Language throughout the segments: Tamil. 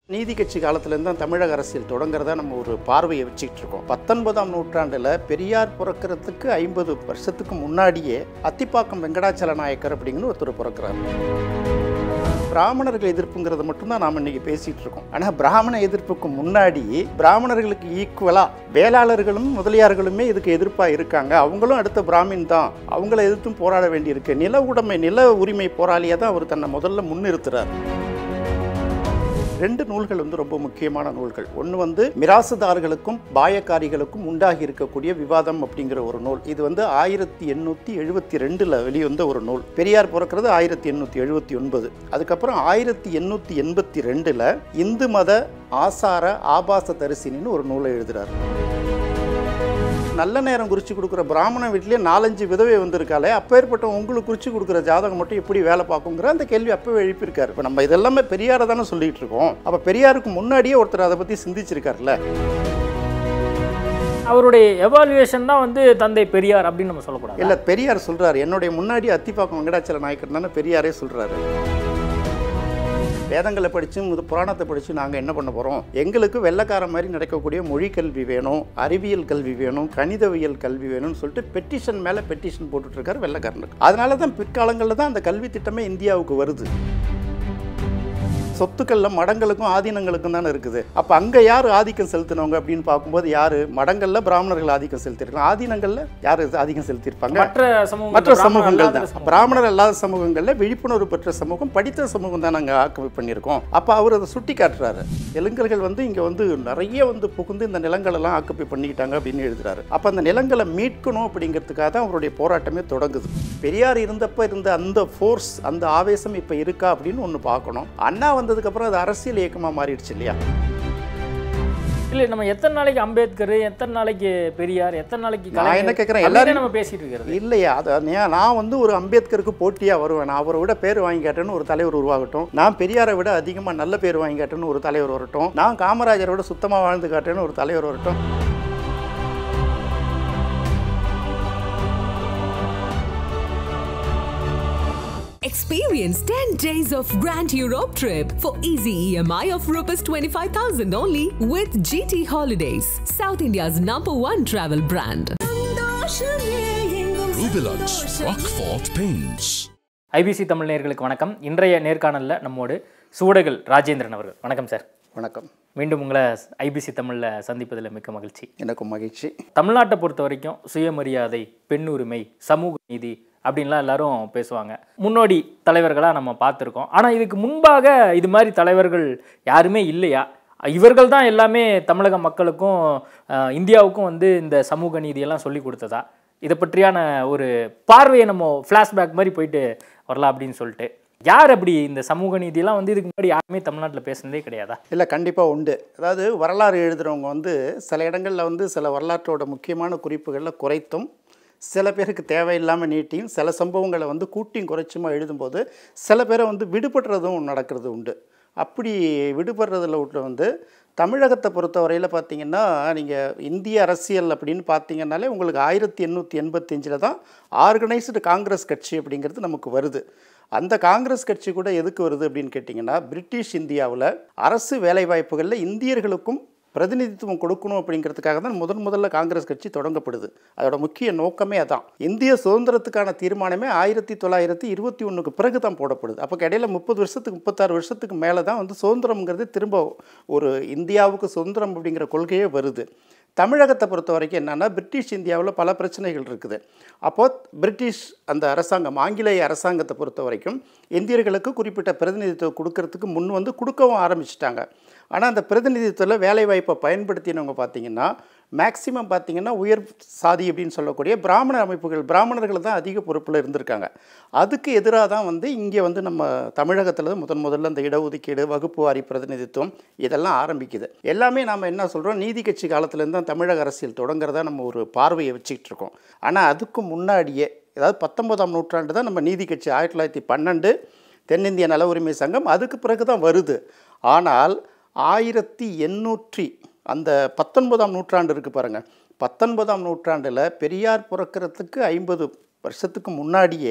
நீதி கட்சி காலத்துலேருந்து தான் தமிழக அரசியல் தொடங்குறதா நம்ம ஒரு பார்வையை வச்சுக்கிட்டு இருக்கோம் பத்தொன்பதாம் நூற்றாண்டில் பெரியார் பிறக்கிறதுக்கு ஐம்பது வருஷத்துக்கு முன்னாடியே அத்திப்பாக்கம் வெங்கடாச்சல நாயக்கர் அப்படிங்கிற ஒருத்தர் பிறக்கிறார் பிராமணர்கள் எதிர்ப்புங்கிறத மட்டும்தான் நாம் இன்னைக்கு பேசிட்டு இருக்கோம் ஆனால் பிராமண எதிர்ப்புக்கு முன்னாடி பிராமணர்களுக்கு ஈக்குவலாக வேளாளர்களும் முதலியார்களுமே இதுக்கு எதிர்ப்பாக இருக்காங்க அவங்களும் அடுத்த பிராமின் தான் அவங்கள எதிர்த்தும் போராட வேண்டியிருக்கு நில உடைமை நில உரிமை போராளியாக தான் அவர் தன்னை முதல்ல முன்னிறுத்துறார் ரெண்டு நூல்கள் வந்து ரொம்ப முக்கியமான நூல்கள் ஒன்று வந்து மிராசுதார்களுக்கும் பாயக்காரிகளுக்கும் உண்டாகி இருக்கக்கூடிய விவாதம் அப்படிங்கிற ஒரு நூல் இது வந்து ஆயிரத்தி எண்ணூற்றி எழுபத்தி ரெண்டில் வெளிவந்த ஒரு நூல் பெரியார் பிறக்கிறது ஆயிரத்தி எண்ணூற்றி எழுபத்தி ஒன்பது அதுக்கப்புறம் ஆயிரத்தி எண்ணூற்றி எண்பத்தி ரெண்டில் இந்து மத ஆசார ஆபாச தரிசினின்னு ஒரு நூலை எழுதுறார் நல்ல நேரம் குறித்து கொடுக்குற பிராமண வீட்லேயே நாலஞ்சு விதவை வந்திருக்காளே அப்பேற்பட்ட உங்களுக்கு குறித்து கொடுக்குற ஜாதகம் மட்டும் எப்படி வேலை பார்க்குங்கிற அந்த கேள்வி அப்பவே எழுப்பியிருக்காரு இப்போ நம்ம இதெல்லாமே பெரியாரை தானே சொல்லிட்டு இருக்கோம் அப்போ பெரியாருக்கு முன்னாடியே ஒருத்தர் அதை பற்றி சிந்திச்சிருக்காருல்ல அவருடைய எவாலுவேஷன் தான் வந்து தந்தை பெரியார் அப்படின்னு நம்ம சொல்லக்கூடாது இல்லை பெரியார் சொல்றாரு என்னுடைய முன்னாடி அத்திப்பாக்கம் வெங்கடாச்சல நாயக்கர் தானே பெரியாரே சொல்றாரு வேதங்களை படித்து முது புராணத்தை படித்து நாங்கள் என்ன பண்ண போகிறோம் எங்களுக்கு வெள்ளைக்கார மாதிரி நடக்கக்கூடிய மொழி கல்வி வேணும் அறிவியல் கல்வி வேணும் கணிதவியல் கல்வி வேணும்னு சொல்லிட்டு பெட்டிஷன் மேலே பெட்டிஷன் போட்டுட்ருக்காரு வெள்ளைக்காரனுக்கு அதனால தான் பிற்காலங்களில் தான் அந்த கல்வி திட்டமே இந்தியாவுக்கு வருது சொத்துக்களில் மடங்களுக்கும் ஆதீனங்களுக்கும் தானே இருக்குது அப்போ அங்கே யார் ஆதிக்கம் செலுத்தினவங்க அப்படின்னு பார்க்கும்போது யார் மடங்களில் பிராமணர்கள் ஆதிக்கம் செலுத்திருக்காங்க ஆதீனங்களில் யார் ஆதிக்கம் செலுத்தியிருப்பாங்க மற்ற சமூகம் மற்ற சமூகங்கள் தான் பிராமணர் அல்லாத சமூகங்களில் விழிப்புணர்வு பெற்ற சமூகம் படித்த சமூகம் தான் நாங்கள் ஆக்கிரமிப்பு பண்ணியிருக்கோம் அப்போ அவர் அதை சுட்டி காட்டுறாரு தெலுங்கர்கள் வந்து இங்கே வந்து நிறைய வந்து புகுந்து இந்த நிலங்களெல்லாம் ஆக்கிரமிப்பு பண்ணிக்கிட்டாங்க அப்படின்னு எழுதுறாரு அப்போ அந்த நிலங்களை மீட்கணும் அப்படிங்கிறதுக்காக தான் அவருடைய போராட்டமே தொடங்குது பெரியார் இருந்தப்போ இருந்த அந்த ஃபோர்ஸ் அந்த ஆவேசம் இப்போ இருக்கா அப்படின்னு ஒன்று பார்க்கணும் அண்ணா வந்ததுக்கப்புறம் அது அரசியல் இயக்கமாக மாறிடுச்சு இல்லையா இல்லை நம்ம எத்தனை நாளைக்கு அம்பேத்கர் எத்தனை நாளைக்கு பெரியார் எத்தனை நாளைக்கு நான் கலைஞர் என்ன கேட்குறேன் அப்படியே எல்லாரும் நம்ம பேசிட்டு இருக்கிறது இல்லையா அது ஏன் நான் வந்து ஒரு அம்பேத்கருக்கு போட்டியாக வருவேன் நான் அவரை விட பேர் வாங்கி காட்டேன்னு ஒரு தலைவர் உருவாகட்டும் நான் பெரியாரை விட அதிகமாக நல்ல பேர் வாங்கி காட்டேன்னு ஒரு தலைவர் வரட்டும் நான் காமராஜரை விட சுத்தமாக வாழ்ந்து காட்டேன்னு ஒரு தலைவர் வரட்டும் Experience 10 days of Grand Europe trip for easy EMI of Rs 25,000 only with GT Holidays, South India's number one travel brand. Rubilux Rockfort Paints. IBC Tamil நேயர்களுக்கு வணக்கம் இன்றைய நேர்காணலில் நம்மோடு சுவடைகள் ராஜேந்திரன் அவர்கள் வணக்கம் சார் வணக்கம் மீண்டும் உங்களை ஐபிசி தமிழில் சந்திப்பதில் மிக்க மகிழ்ச்சி எனக்கும் மகிழ்ச்சி தமிழ்நாட்டை பொறுத்த வரைக்கும் சுயமரியாதை பெண் உரிமை சமூக நீதி அப்படின்லாம் எல்லாரும் பேசுவாங்க முன்னோடி தலைவர்களாக நம்ம பார்த்துருக்கோம் ஆனால் இதுக்கு முன்பாக இது மாதிரி தலைவர்கள் யாருமே இல்லையா இவர்கள் தான் எல்லாமே தமிழக மக்களுக்கும் அஹ், இந்தியாவுக்கும் வந்து இந்த சமூக நீதியெல்லாம் சொல்லி கொடுத்ததா இதை பற்றியான ஒரு பார்வையை நம்ம ஃப்ளாஷ்பேக் மாதிரி போயிட்டு வரலாம் அப்படின்னு சொல்லிட்டு யார் அப்படி இந்த சமூக நீதியெல்லாம் வந்து இதுக்கு முன்னாடி யாருமே தமிழ்நாட்டில் பேசுனதே கிடையாதா இல்லை கண்டிப்பாக உண்டு அதாவது வரலாறு எழுதுகிறவங்க வந்து சில இடங்களில் வந்து சில வரலாற்றோட முக்கியமான குறிப்புகளில் குறைத்தும் சில பேருக்கு தேவையில்லாமல் நீட்டியும் சில சம்பவங்களை வந்து கூட்டியும் குறைச்சுமா எழுதும்போது சில பேரை வந்து விடுபடுறதும் நடக்கிறது உண்டு அப்படி விடுபடுறதுல விட்டு வந்து தமிழகத்தை பொறுத்தவரையில் பார்த்தீங்கன்னா நீங்கள் இந்திய அரசியல் அப்படின்னு பார்த்தீங்கன்னாலே உங்களுக்கு ஆயிரத்தி எண்ணூற்றி எண்பத்தஞ்சில் தான் ஆர்கனைஸ்டு காங்கிரஸ் கட்சி அப்படிங்கிறது நமக்கு வருது அந்த காங்கிரஸ் கட்சி கூட எதுக்கு வருது அப்படின்னு கேட்டிங்கன்னா பிரிட்டிஷ் இந்தியாவில் அரசு வேலைவாய்ப்புகளில் இந்தியர்களுக்கும் பிரதிநிதித்துவம் கொடுக்கணும் அப்படிங்கிறதுக்காக தான் முதன் முதல்ல காங்கிரஸ் கட்சி தொடங்கப்படுது அதோட முக்கிய நோக்கமே அதான் இந்திய சுதந்திரத்துக்கான தீர்மானமே ஆயிரத்தி தொள்ளாயிரத்தி இருபத்தி ஒன்றுக்கு பிறகு தான் போடப்படுது அப்போ இடையில முப்பது வருஷத்துக்கு முப்பத்தாறு வருஷத்துக்கு மேலே தான் வந்து சுதந்திரம்ங்கிறது திரும்ப ஒரு இந்தியாவுக்கு சுதந்திரம் அப்படிங்கிற கொள்கையே வருது தமிழகத்தை பொறுத்த வரைக்கும் என்னென்னா பிரிட்டிஷ் இந்தியாவில் பல பிரச்சனைகள் இருக்குது அப்போது பிரிட்டிஷ் அந்த அரசாங்கம் ஆங்கிலேய அரசாங்கத்தை பொறுத்த வரைக்கும் இந்தியர்களுக்கு குறிப்பிட்ட பிரதிநிதித்துவம் கொடுக்கறதுக்கு முன் வந்து கொடுக்கவும் ஆரம்பிச்சிட்டாங்க ஆனால் அந்த பிரதிநிதித்துவத்தில் வேலைவாய்ப்பை பயன்படுத்தினவங்க பார்த்தீங்கன்னா மேக்சிமம் பார்த்தீங்கன்னா உயர் சாதி அப்படின்னு சொல்லக்கூடிய பிராமண அமைப்புகள் பிராமணர்கள் தான் அதிக பொறுப்பில் இருந்திருக்காங்க அதுக்கு எதிராக தான் வந்து இங்கே வந்து நம்ம தமிழகத்தில் முதன் முதல்ல இந்த இடஒதுக்கீடு வகுப்பு வாரி பிரதிநிதித்துவம் இதெல்லாம் ஆரம்பிக்குது எல்லாமே நாம் என்ன சொல்கிறோம் நீதி கட்சி காலத்துலேருந்து தான் தமிழக அரசியல் தொடங்குறதா நம்ம ஒரு பார்வையை வச்சுக்கிட்டு இருக்கோம் ஆனால் அதுக்கு முன்னாடியே அதாவது பத்தொன்பதாம் நூற்றாண்டு தான் நம்ம நீதி கட்சி ஆயிரத்தி தொள்ளாயிரத்தி பன்னெண்டு தென்னிந்திய நல உரிமை சங்கம் அதுக்கு பிறகு தான் வருது ஆனால் ஆயிரத்தி எண்ணூற்றி அந்த பத்தொன்பதாம் நூற்றாண்டு இருக்குது பாருங்கள் பத்தொன்பதாம் நூற்றாண்டில் பெரியார் பிறக்கிறதுக்கு ஐம்பது வருஷத்துக்கு முன்னாடியே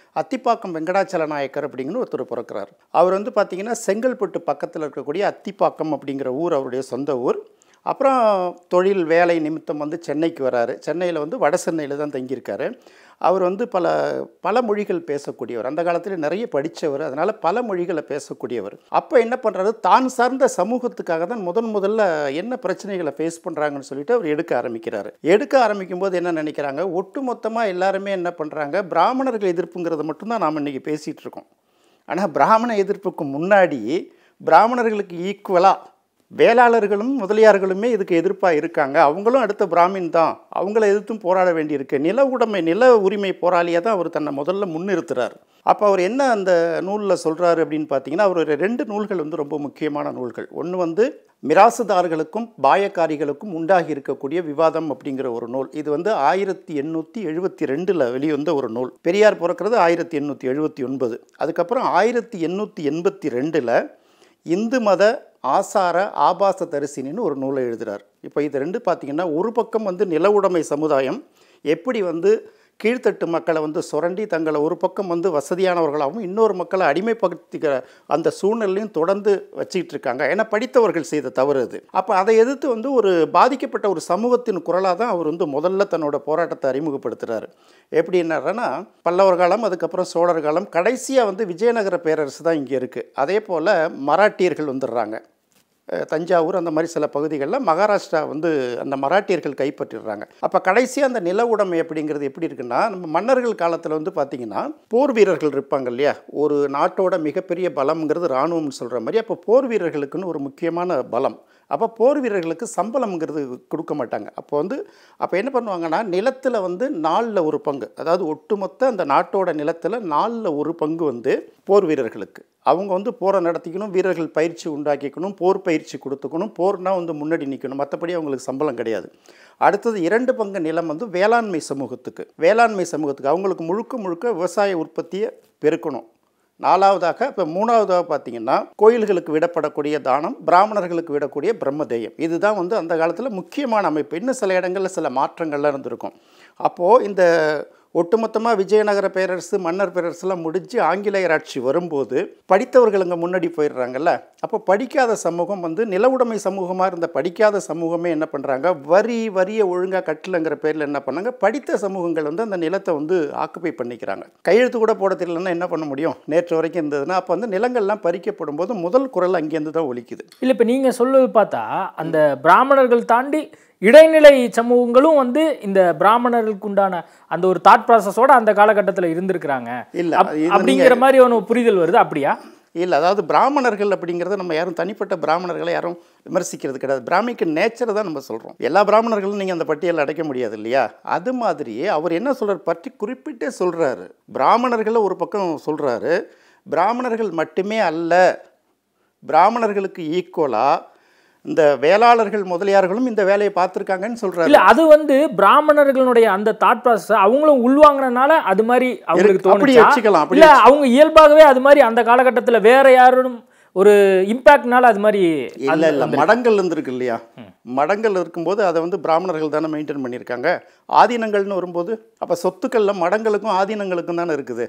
அத்திப்பாக்கம் வெங்கடாச்சல நாயக்கர் அப்படிங்கிற ஒருத்தர் பிறக்கிறார் அவர் வந்து பார்த்திங்கன்னா செங்கல்பட்டு பக்கத்தில் இருக்கக்கூடிய அத்திப்பாக்கம் அப்படிங்கிற ஊர் அவருடைய சொந்த ஊர் அப்புறம் தொழில் வேலை நிமித்தம் வந்து சென்னைக்கு வராரு சென்னையில் வந்து வட சென்னையில் தான் தங்கியிருக்காரு அவர் வந்து பல பல மொழிகள் பேசக்கூடியவர் அந்த காலத்தில் நிறைய படித்தவர் அதனால் பல மொழிகளை பேசக்கூடியவர் அப்போ என்ன பண்ணுறாரு தான் சார்ந்த சமூகத்துக்காக தான் முதன் முதல்ல என்ன பிரச்சனைகளை ஃபேஸ் பண்ணுறாங்கன்னு சொல்லிட்டு அவர் எடுக்க ஆரம்பிக்கிறாரு எடுக்க ஆரம்பிக்கும் போது என்ன நினைக்கிறாங்க ஒட்டு மொத்தமாக எல்லாருமே என்ன பண்ணுறாங்க பிராமணர்கள் எதிர்ப்புங்கிறத மட்டும்தான் நாம் இன்றைக்கி பேசிகிட்டு இருக்கோம் ஆனால் பிராமண எதிர்ப்புக்கு முன்னாடி பிராமணர்களுக்கு ஈக்குவலாக வேளாளர்களும் முதலியார்களுமே இதுக்கு எதிர்ப்பாக இருக்காங்க அவங்களும் அடுத்த பிராமின் தான் அவங்கள எதிர்த்தும் போராட வேண்டியிருக்கு நில உடைமை நில உரிமை போராளியாக தான் அவர் தன்னை முதல்ல முன்னிறுத்துறார் அப்போ அவர் என்ன அந்த நூலில் சொல்கிறாரு அப்படின்னு பார்த்தீங்கன்னா அவர் ரெண்டு நூல்கள் வந்து ரொம்ப முக்கியமான நூல்கள் ஒன்று வந்து மிராசுதார்களுக்கும் பாயக்காரிகளுக்கும் உண்டாகி இருக்கக்கூடிய விவாதம் அப்படிங்கிற ஒரு நூல் இது வந்து ஆயிரத்தி எண்ணூற்றி எழுபத்தி ரெண்டில் வெளிவந்த ஒரு நூல் பெரியார் பிறக்கிறது ஆயிரத்தி எண்ணூற்றி எழுபத்தி ஒன்பது அதுக்கப்புறம் ஆயிரத்தி எண்ணூற்றி எண்பத்தி ரெண்டில் இந்து மத ஆசார ஆபாச தரிசினின்னு ஒரு நூலை எழுதுகிறார் இப்போ இது ரெண்டு பார்த்தீங்கன்னா ஒரு பக்கம் வந்து நில உடைமை சமுதாயம் எப்படி வந்து கீழ்த்தட்டு மக்களை வந்து சுரண்டி தங்களை ஒரு பக்கம் வந்து வசதியானவர்களாகவும் இன்னொரு மக்களை அடிமைப்படுத்திக்கிற அந்த சூழ்நிலையும் தொடர்ந்து வச்சுக்கிட்டு இருக்காங்க ஏன்னா படித்தவர்கள் செய்த தவறு அது அப்போ அதை எதிர்த்து வந்து ஒரு பாதிக்கப்பட்ட ஒரு சமூகத்தின் குரலாக தான் அவர் வந்து முதல்ல தன்னோட போராட்டத்தை அறிமுகப்படுத்துகிறாரு எப்படி என்னன்னா பல்லவர் காலம் அதுக்கப்புறம் சோழர் காலம் கடைசியாக வந்து விஜயநகர பேரரசு தான் இங்கே இருக்குது அதே போல் மராட்டியர்கள் வந்துடுறாங்க அஹ் தஞ்சாவூர் அந்த மாதிரி சில பகுதிகளில் மகாராஷ்டிரா வந்து அந்த மராட்டியர்கள் கைப்பற்றிடுறாங்க அப்போ கடைசியாக அந்த நில உடைமை அப்படிங்கிறது எப்படி இருக்குன்னா நம்ம மன்னர்கள் காலத்தில் வந்து பார்த்திங்கன்னா போர் வீரர்கள் இருப்பாங்க இல்லையா ஒரு நாட்டோட மிகப்பெரிய பலம்ங்கிறது இராணுவம்னு சொல்கிற மாதிரி அப்போ போர் வீரர்களுக்குன்னு ஒரு முக்கியமான பலம் அப்போ போர் வீரர்களுக்கு சம்பளம்ங்கிறது கொடுக்க மாட்டாங்க அப்போ வந்து அப்போ என்ன பண்ணுவாங்கன்னா நிலத்தில் வந்து நாலில் ஒரு பங்கு அதாவது ஒட்டுமொத்த அந்த நாட்டோட நிலத்தில் நாலில் ஒரு பங்கு வந்து போர் வீரர்களுக்கு அவங்க வந்து போரை நடத்திக்கணும் வீரர்கள் பயிற்சி உண்டாக்கிக்கணும் போர் பயிற்சி கொடுத்துக்கணும் போர்னா வந்து முன்னாடி நிற்கணும் மற்றபடி அவங்களுக்கு சம்பளம் கிடையாது அடுத்தது இரண்டு பங்கு நிலம் வந்து வேளாண்மை சமூகத்துக்கு வேளாண்மை சமூகத்துக்கு அவங்களுக்கு முழுக்க முழுக்க விவசாய உற்பத்தியை பெருக்கணும் நாலாவதாக இப்போ மூணாவதாக பார்த்தீங்கன்னா கோயில்களுக்கு விடப்படக்கூடிய தானம் பிராமணர்களுக்கு விடக்கூடிய பிரம்மதேயம் இதுதான் வந்து அந்த காலத்தில் முக்கியமான அமைப்பு இன்னும் சில இடங்களில் சில மாற்றங்கள்லாம் இருந்திருக்கும் அப்போது இந்த ஒட்டுமொத்தமாக விஜயநகர பேரரசு மன்னர் பேரரசுலாம் முடிஞ்சு ஆங்கிலேயர் ஆட்சி வரும்போது படித்தவர்கள் அங்கே முன்னாடி போயிடுறாங்கல்ல அப்போ படிக்காத சமூகம் வந்து நில உடைமை சமூகமாக இருந்த படிக்காத சமூகமே என்ன பண்ணுறாங்க வரி வரியை ஒழுங்காக கட்டலைங்கிற பேரில் என்ன பண்ணாங்க படித்த சமூகங்கள் வந்து அந்த நிலத்தை வந்து ஆக்குப்பை பண்ணிக்கிறாங்க கையெழுத்து கூட போட தெரியலன்னா என்ன பண்ண முடியும் நேற்று வரைக்கும் இருந்ததுன்னா அப்போ வந்து நிலங்கள்லாம் பறிக்கப்படும் போது முதல் குரல் அங்கேருந்து தான் ஒலிக்குது இல்லை இப்போ நீங்கள் சொல்லுவது பார்த்தா அந்த பிராமணர்கள் தாண்டி இடைநிலை சமூகங்களும் வந்து இந்த பிராமணர்களுக்கு உண்டான அந்த ஒரு தாட் ப்ராசஸோட அந்த காலகட்டத்தில் இருந்திருக்கிறாங்க இல்ல, அப்- இது அப்படிங்கிற மாதிரி ஒரு புரிதல் வருது அப்படியா இல்லை அதாவது பிராமணர்கள் அப்படிங்கிறத நம்ம யாரும் தனிப்பட்ட பிராமணர்களை யாரும் விமர்சிக்கிறது கிடையாது பிராமிக்கு நேச்சரை தான் நம்ம சொல்கிறோம் எல்லா பிராமணர்களும் நீங்கள் அந்த பட்டியலில் அடைக்க முடியாது இல்லையா அது மாதிரியே அவர் என்ன சொல்கிறார் பற்றி குறிப்பிட்டே சொல்கிறாரு பிராமணர்களை ஒரு பக்கம் சொல்கிறாரு பிராமணர்கள் மட்டுமே அல்ல பிராமணர்களுக்கு ஈக்குவலாக இந்த வேளாளர்கள் முதலியார்களும் இந்த வேலையை பார்த்துருக்காங்கன்னு சொல்கிறாரு இல்ல அது வந்து பிராமணர்களுடைய அந்த தாட் ப்ராசஸ் அவங்களும் உள்வாங்கினனால அது மாதிரி அவங்களுக்கு இருக்கு. அப்படி தோணுச்சா வச்சுக்கலாம், அப்படி இல்ல அவங்க இயல்பாகவே அது மாதிரி அந்த காலகட்டத்துல வேற யாரும் ஒரு இம்பாக்ட்னால அது மாதிரி இல்லை இல்லை மடங்கள் இருந்திருக்கு இல்லையா மடங்கள் இருக்கும்போது அதை வந்து பிராமணர்கள் தானே மெயின்டைன் பண்ணியிருக்காங்க ஆதீனங்கள்னு வரும்போது அப்போ சொத்துக்களில் மடங்களுக்கும் ஆதீனங்களுக்கும் தானே இருக்குது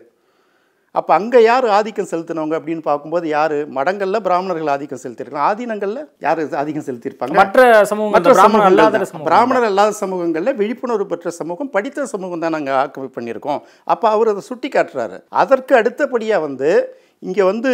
அப்போ அங்கே யார் ஆதிக்கம் செலுத்தினவங்க அப்படின்னு பார்க்கும்போது யார் மடங்களில் பிராமணர்கள் ஆதிக்கம் செலுத்தியிருக்காங்க ஆதீனங்களில் யார் ஆதிக்கம் செலுத்தியிருப்பாங்க மற்ற சமூகம் மற்ற இந்த பிராமணர் சமூகங்கள் அல்லாத தான். சமூகம் பிராமணர் அல்லாத சமூகங்களில் விழிப்புணர்வு பெற்ற சமூகம் படித்த சமூகம் தான் நாங்கள் ஆக்கிரமிப்பு பண்ணியிருக்கோம் அப்போ அவர் அதை சுட்டி காட்டுறாரு அதற்கு அடுத்தபடியாக வந்து இங்கே வந்து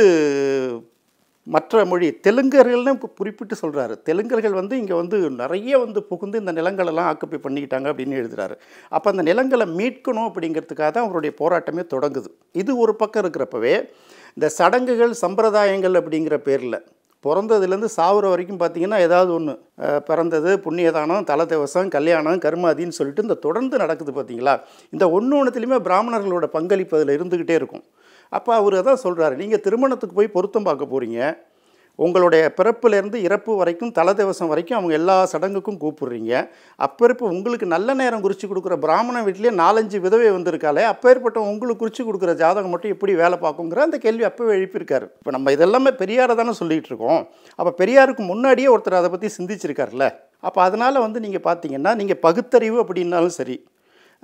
மற்ற மொழி தெலுங்கர்கள்னு கு- குறிப்பிட்டு சொல்கிறாரு தெலுங்கர்கள் வந்து இங்கே வந்து நிறைய வந்து புகுந்து இந்த நிலங்களெல்லாம் ஆக்குப்பை பண்ணிக்கிட்டாங்க அப்படின்னு எழுதுறாரு அப்போ அந்த நிலங்களை மீட்கணும் அப்படிங்கிறதுக்காக தான் அவருடைய போராட்டமே தொடங்குது இது ஒரு பக்கம் இருக்கிறப்பவே இந்த சடங்குகள் சம்பிரதாயங்கள் அப்படிங்கிற பேரில் பிறந்ததுலேருந்து சாவுற வரைக்கும் பார்த்தீங்கன்னா ஏதாவது ஒன்று பிறந்தது புண்ணியதானம் தல திவசம் கல்யாணம் கர்மாதின்னு சொல்லிட்டு இந்த தொடர்ந்து நடக்குது பார்த்தீங்களா இந்த ஒன்று ஒன்றுத்துலேயுமே பிராமணர்களோட பங்களிப்பு அதில் இருந்துக்கிட்டே இருக்கும் அப்போ அவர் அதான் சொல்கிறாரு நீங்கள் திருமணத்துக்கு போய் பொருத்தம் பார்க்க போகிறீங்க உங்களுடைய பிறப்பிலேருந்து இறப்பு வரைக்கும் தல திவசம் வரைக்கும் அவங்க எல்லா சடங்குக்கும் கூப்பிடுறீங்க அப்பேற்ப உங்களுக்கு நல்ல நேரம் குறித்து கொடுக்குற பிராமண வீட்லேயே நாலஞ்சு விதவை வந்திருக்காளே அப்பேற்பட்ட உங்களுக்கு குறித்து கொடுக்குற ஜாதகம் மட்டும் எப்படி வேலை பார்க்குங்கிற அந்த கேள்வி அப்போவே எழுப்பியிருக்காரு இப்போ நம்ம இதெல்லாமே பெரியாரை தானே சொல்லிகிட்டு இருக்கோம் அப்போ பெரியாருக்கு முன்னாடியே ஒருத்தர் அதை பற்றி சிந்திச்சிருக்காருல்ல அப்போ அதனால் வந்து நீங்கள் பார்த்தீங்கன்னா நீங்கள் பகுத்தறிவு அப்படின்னாலும் சரி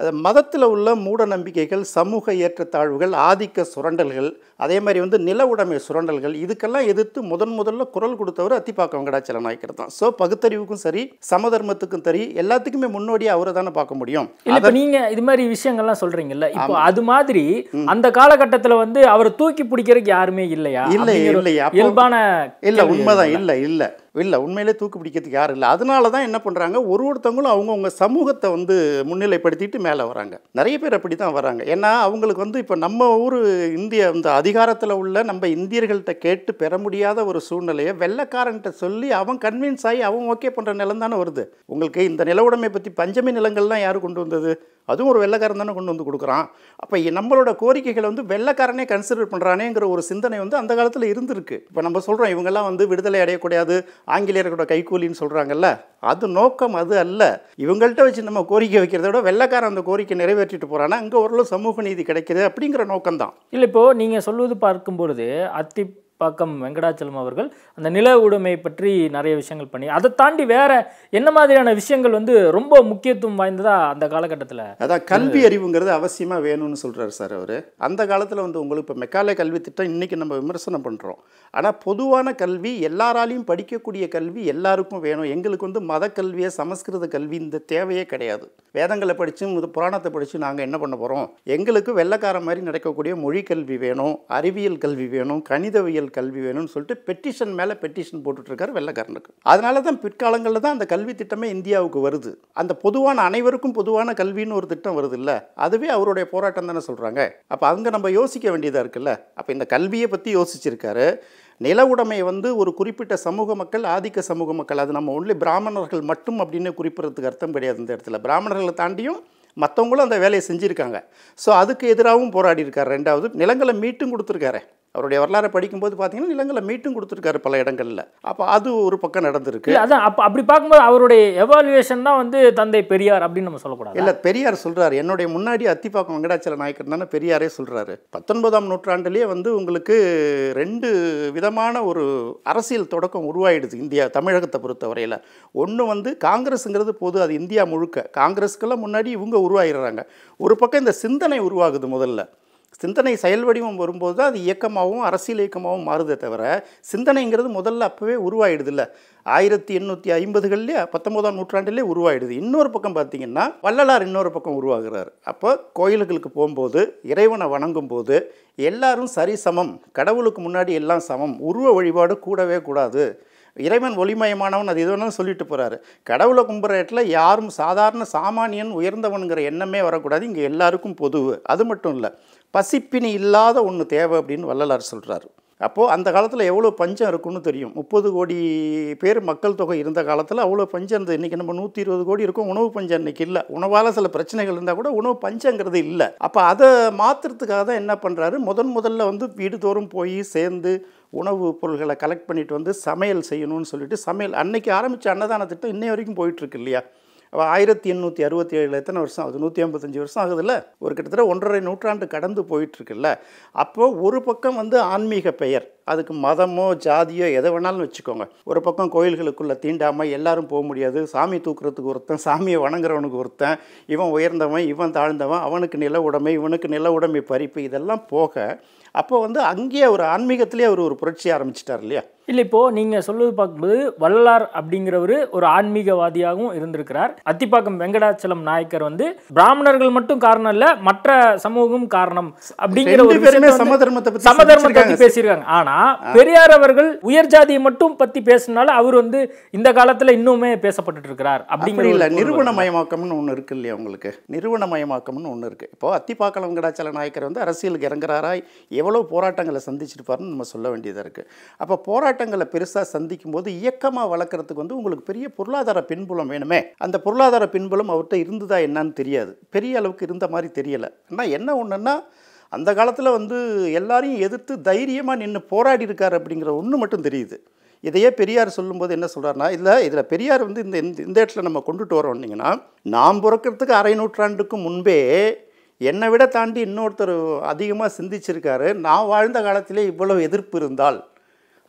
அது மதத்தில் உள்ள மூட நம்பிக்கைகள் சமூக ஏற்றத்தாழ்வுகள் ஆதிக்க சுரண்டல்கள் அதே மாதிரி வந்து நில உடைமை சுரண்டல்கள் இதுக்கெல்லாம் எதிர்த்து முதன் முதல்ல குரல் கொடுத்தவர் அத்திப்பாக்கம் வெங்கடாச்சல நாயக்கர் தான் ஸோ பகுத்தறிவுக்கும் சரி சமதர்மத்துக்கும் சரி எல்லாத்துக்குமே முன்னோடியாக அவரை தானே பார்க்க முடியும் இல்ல இப்ப நீங்க இது மாதிரி விஷயங்கள்லாம் சொல்றீங்கல்ல இப்போ அது மாதிரி அந்த காலகட்டத்துல வந்து அவரை தூக்கி பிடிக்கிறதுக்கு யாருமே இல்லையா இல்லை, அப்படிங்கிற ஒரு இல்லை, அப்போ- இயல்பான இல்லை கேள்வி உண்மைதான் எழுதுல. இல்லை இல்லை இல்லை உண்மையிலே தூக்கு பிடிக்கிறதுக்கு யாரும் இல்லை அதனால தான் என்ன பண்ணுறாங்க ஒரு ஒருத்தவங்களும் அவங்கவுங்க சமூகத்தை வந்து முன்னிலைப்படுத்திட்டு மேலே வராங்க நிறைய பேர் அப்படி தான் வராங்க ஏன்னா அவங்களுக்கு வந்து இப்போ நம்ம ஊர் இந்திய இந்த அதிகாரத்தில் உள்ள நம்ம இந்தியர்கள்ட்ட கேட்டு பெற முடியாத ஒரு சூழ்நிலையை வெள்ளைக்காரன்ட்ட சொல்லி அவன் கன்வின்ஸ் ஆகி அவன் ஓகே பண்ணுற நிலம் தானே வருது உங்களுக்கு இந்த நில உடைமை பற்றி பஞ்சமி நிலங்கள்லாம் யார் கொண்டு வந்தது அதுவும் ஒரு வெள்ளைக்காரன் தானே கொண்டு வந்து கொடுக்குறான் அப்போ நம்மளோட கோரிக்கைகளை வந்து வெள்ளைக்காரனே கன்சிடர் பண்ணுறானேங்கிற ஒரு சிந்தனை வந்து அந்த காலத்தில் இருந்திருக்கு இப்போ நம்ம சொல்கிறோம் இவங்கெல்லாம் வந்து விடுதலை அடையக்கூடாது ஆங்கிலேயர்களோட கைக்கூலின்னு சொல்கிறாங்கல்ல அது நோக்கம் அது அல்ல இவங்கள்ட்ட வச்சு நம்ம கோரிக்கை வைக்கிறத விட வெள்ளைக்காரன் அந்த கோரிக்கை நிறைவேற்றிட்டு போகிறானா அங்கே ஓரளவு சமூக நீதி கிடைக்குது அப்படிங்கிற நோக்கம்தான் இல்ல இப்போ நீங்க சொல்வது பார்க்கும்பொழுது அத்திப்பாக்கம் வெங்கடாச்சலம் அவர்கள் அந்த நில உடைமை பற்றி நிறைய விஷயங்கள் பண்ணி அதை தாண்டி வேற என்ன மாதிரியான விஷயங்கள் வந்து ரொம்ப முக்கியத்துவம் வாய்ந்ததா அந்த காலகட்டத்துல அதான் கல்வி அறிவுங்கிறது அவசியமாக வேணும்னு சொல்கிறார் சார் அவர் அந்த காலத்தில் வந்து உங்களுக்கு இப்போ மெக்காலே கல்வி திட்டம் இன்றைக்கி நம்ம விமர்சனம் பண்ணுறோம் ஆனால் பொதுவான கல்வி எல்லாராலையும் படிக்கக்கூடிய கல்வி எல்லாருக்கும் வேணும் எங்களுக்கு வந்து மத கல்வியை சமஸ்கிருத கல்வி இந்த தேவையே கிடையாது வேதங்களை படித்து இது புராணத்தை படித்து நாங்கள் என்ன பண்ண போகிறோம் எங்களுக்கு வெள்ளைக்கார மாதிரி நடக்கக்கூடிய மொழி கல்வி வேணும் அறிவியல் கல்வி வேணும் கணிதவியல் கல்வி வேணும்னு சொல்லிட்டு பெட்டிஷன் மேலே பெட்டிஷன் போட்டுட்ருக்காரு வெள்ளைக்காரனுக்கு அதனால தான் பிற்காலங்களில் தான் அந்த கல்வி திட்டமே இந்தியாவுக்கு வருது அந்த பொதுவான அனைவருக்கும் பொதுவான கல்வின்னு ஒரு திட்டம் வருது இல்லை அதுவே அவருடைய போராட்டம் தானே சொல்கிறாங்க அப்போ அங்கே நம்ம யோசிக்க வேண்டியதாக இருக்குல்ல அப்போ இந்த கல்வியை பற்றி யோசிச்சிருக்காரு நில உடைமை வந்து ஒரு குறிப்பிட்ட சமூக மக்கள் ஆதிக்க சமூக மக்கள் அது நம்ம ஒன்லி பிராமணர்கள் மட்டும் அப்படின்னு குறிப்பிடறதுக்கு அர்த்தம் கிடையாது இந்த இடத்துல பிராமணர்களை தாண்டியும் மற்றவங்களும் அந்த வேலையை செஞ்சுருக்காங்க ஸோ அதுக்கு எதிராகவும் போராடி இருக்கார் ரெண்டாவது நிலங்களை மீட்டும் கொடுத்துருக்காரு அவருடைய வரலாறை படிக்கும்போது பார்த்தீங்கன்னா நிலங்களை மீட்டும் கொடுத்துருக்காரு பல இடங்களில் அப்போ அது ஒரு பக்கம் நடந்திருக்கு இல்ல அதான் அப்ப அப்படி பார்க்கும்போது அவருடைய எவாலுவேஷன் தான் வந்து தந்தை பெரியார் அப்படின்னு நம்ம சொல்லக்கூடாது இல்லை பெரியார் சொல்றாரு என்னுடைய முன்னாடி அத்திப்பாக்கம் வெங்கடாச்சல நாயக்கர் தானே பெரியாரே சொல்றாரு பத்தொன்பதாம் நூற்றாண்டுலேயே வந்து உங்களுக்கு ரெண்டு விதமான ஒரு அரசியல் தொடக்கம் உருவாயிடுது இந்தியா தமிழகத்தை பொறுத்தவரையில் ஒன்று வந்து காங்கிரஸுங்கிறது பொது அது இந்தியா முழுக்க காங்கிரஸுக்கெல்லாம் முன்னாடி இவங்க உருவாகிடுறாங்க ஒரு பக்கம் இந்த சிந்தனை உருவாகுது முதல்ல சிந்தனை செயல் வடிவம் வரும்போது தான் அது இயக்கமாகவும் அரசியல் இயக்கமாகவும் மாறுதே தவிர சிந்தனைங்கிறது முதல்ல அப்போவே உருவாயிடுது இல்லை ஆயிரத்தி எண்ணூற்றி ஐம்பதுகள்லேயே பத்தொம்போதாம் நூற்றாண்டிலே உருவாயிடுது இன்னொரு பக்கம் பார்த்தீங்கன்னா வள்ளலார் இன்னொரு பக்கம் உருவாகிறார் அப்போ கோயில்களுக்கு போகும்போது இறைவனை வணங்கும் போது எல்லாரும் சரிசமம் கடவுளுக்கு முன்னாடி எல்லாம் சமம் உருவ வழிபாடு கூடவே கூடாது இறைவன் ஒளிமயமானவன் அது எது வேணாலும் சொல்லிட்டு போகிறாரு கடவுளை கும்புற இடத்துல யாரும் சாதாரண சாமானியன் உயர்ந்தவனுங்கிற எண்ணமே வரக்கூடாது இங்கே எல்லாருக்கும் பொதுவு அது மட்டும் இல்லை பசிப்பினி இல்லாத ஒன்று தேவை அப்படின்னு வள்ளலார் சொல்கிறாரு அப்போது அந்த காலத்தில் எவ்வளோ பஞ்சம் இருக்குன்னு தெரியும் முப்பது கோடி பேர் மக்கள் தொகை இருந்த காலத்தில் அவ்வளோ பஞ்சம் இருந்தது இன்றைக்கி நம்ம நூற்றி இருபது கோடி இருக்கும் உணவு பஞ்சம் இன்றைக்கி இல்லை உணவால் சில பிரச்சனைகள் இருந்தால் கூட உணவு பஞ்சங்கிறது இல்லை அப்போ அதை மாற்றுறதுக்காக தான் என்ன பண்ணுறாரு முதன் முதல்ல வந்து வீடுதோறும் போய் சேர்ந்து உணவு பொருள்களை கலெக்ட் பண்ணிட்டு வந்து சமையல் செய்யணும்னு சொல்லிட்டு சமையல் அன்னைக்கு ஆரம்பித்த அன்னதான திட்டம் இன்னை வரைக்கும் போயிட்டுருக்கு இல்லையா அவ ஆயிரத்தி எண்ணூற்றி அறுபத்தி ஏழில் எத்தனை வருஷம் ஆகுது நூற்றி ஐம்பத்தஞ்சு வருஷம் ஆகுதுல்ல ஒரு கிட்டத்தட்ட ஒன்றரை நூற்றாண்டு கடந்து போயிட்டுருக்குல்ல அப்போ ஒரு பக்கம் வந்து ஆன்மீக பெயர் அதுக்கு மதமோ ஜாதியோ எதை வேணாலும் வச்சுக்கோங்க ஒரு பக்கம் கோயில்களுக்குள்ளே தீண்டாமல் எல்லாரும் போக முடியாது சாமி தூக்குறதுக்கு ஒருத்தன் சாமியை வணங்குறவனுக்கு ஒருத்தன் இவன் உயர்ந்தவன் இவன் தாழ்ந்தவன் அவனுக்கு நில உடைமை இவனுக்கு நில உடைமை பறிப்பு இதெல்லாம் போக அப்போ வந்து அங்கேயே ஒரு ஆன்மீகத்திலே அவர் ஒரு புரட்சி ஆரம்பிச்சிட்டார் இல்லையா இல்லை இப்போ நீங்க சொல்வது பார்க்கும்போது வள்ளலார் அப்படிங்கிறவர் ஒரு ஆன்மீகவாதியாகவும் இருந்திருக்கிறார் அத்திப்பாக்கம் வெங்கடாச்சலம் நாயக்கர் வந்து பிராமணர்கள் மட்டும் காரணம் இல்ல மற்ற சமூகம் காரணம் அப்படிங்கிற ரெண்டு ஒரு பேருமே விஷயத்தை வந்து சமதர்மத்தை பத்தி சமதர்மத்தை பத்தி சிந்திச்சிருக்காங்க. பேசியிருக்காங்க ஆனா பெரியார் அவர்கள் உயர் ஜாதியை மட்டும் பத்தி பேசினால அவர் வந்து இந்த காலத்துல இன்னுமே பேசப்பட்டுட்டு இருக்கிறார் அப்படி அப்படிங்கிற இல்லை ஒரு பொருள் வருது. நிறுவனமயமாக்கம்னு ஒன்று இருக்கு இல்லையா உங்களுக்கு நிறுவனமயமாக்கம்னு ஒன்று இருக்குது இப்போ அத்திப்பாக்கம் வெங்கடாச்சல நாயக்கர் வந்து அரசியலுக்கு இறங்குறாரா எவ்வளோ போராட்டங்களை சந்திச்சிருப்பாருன்னு நம்ம சொல்ல வேண்டியதாக இருக்குது அப்போ போராட்டங்களை பெருசாக சந்திக்கும் போது இயக்கமாக வளர்க்குறதுக்கு வந்து உங்களுக்கு பெரிய பொருளாதார பின்புலம் வேணுமே அந்த பொருளாதார பின்புலம் அவர்கிட்ட இருந்ததா என்னன்னு தெரியாது பெரிய அளவுக்கு இருந்த மாதிரி தெரியலை ஆனால் என்ன ஒன்றுன்னா அந்த காலத்தில் வந்து எல்லாரையும் எதிர்த்து தைரியமாக நின்று போராடி இருக்கார் அப்படிங்கிற ஒன்று மட்டும் தெரியுது இதையே பெரியார் சொல்லும்போது என்ன சொல்கிறாருன்னா இல்லை இதில் பெரியார் வந்து இந்த இந்த- இந்த இடத்துல நம்ம கொண்டுட்டு வரோம்னீங்கன்னா நாம் பிறக்கிறதுக்கு அரை நூற்றாண்டுக்கு முன்பே என்னை விட தாண்டி இன்னொருத்தர் அதிகமாக சிந்திச்சிருக்காரு நான் வாழ்ந்த காலத்திலே இவ்வளவு எதிர்ப்பு இருந்தால்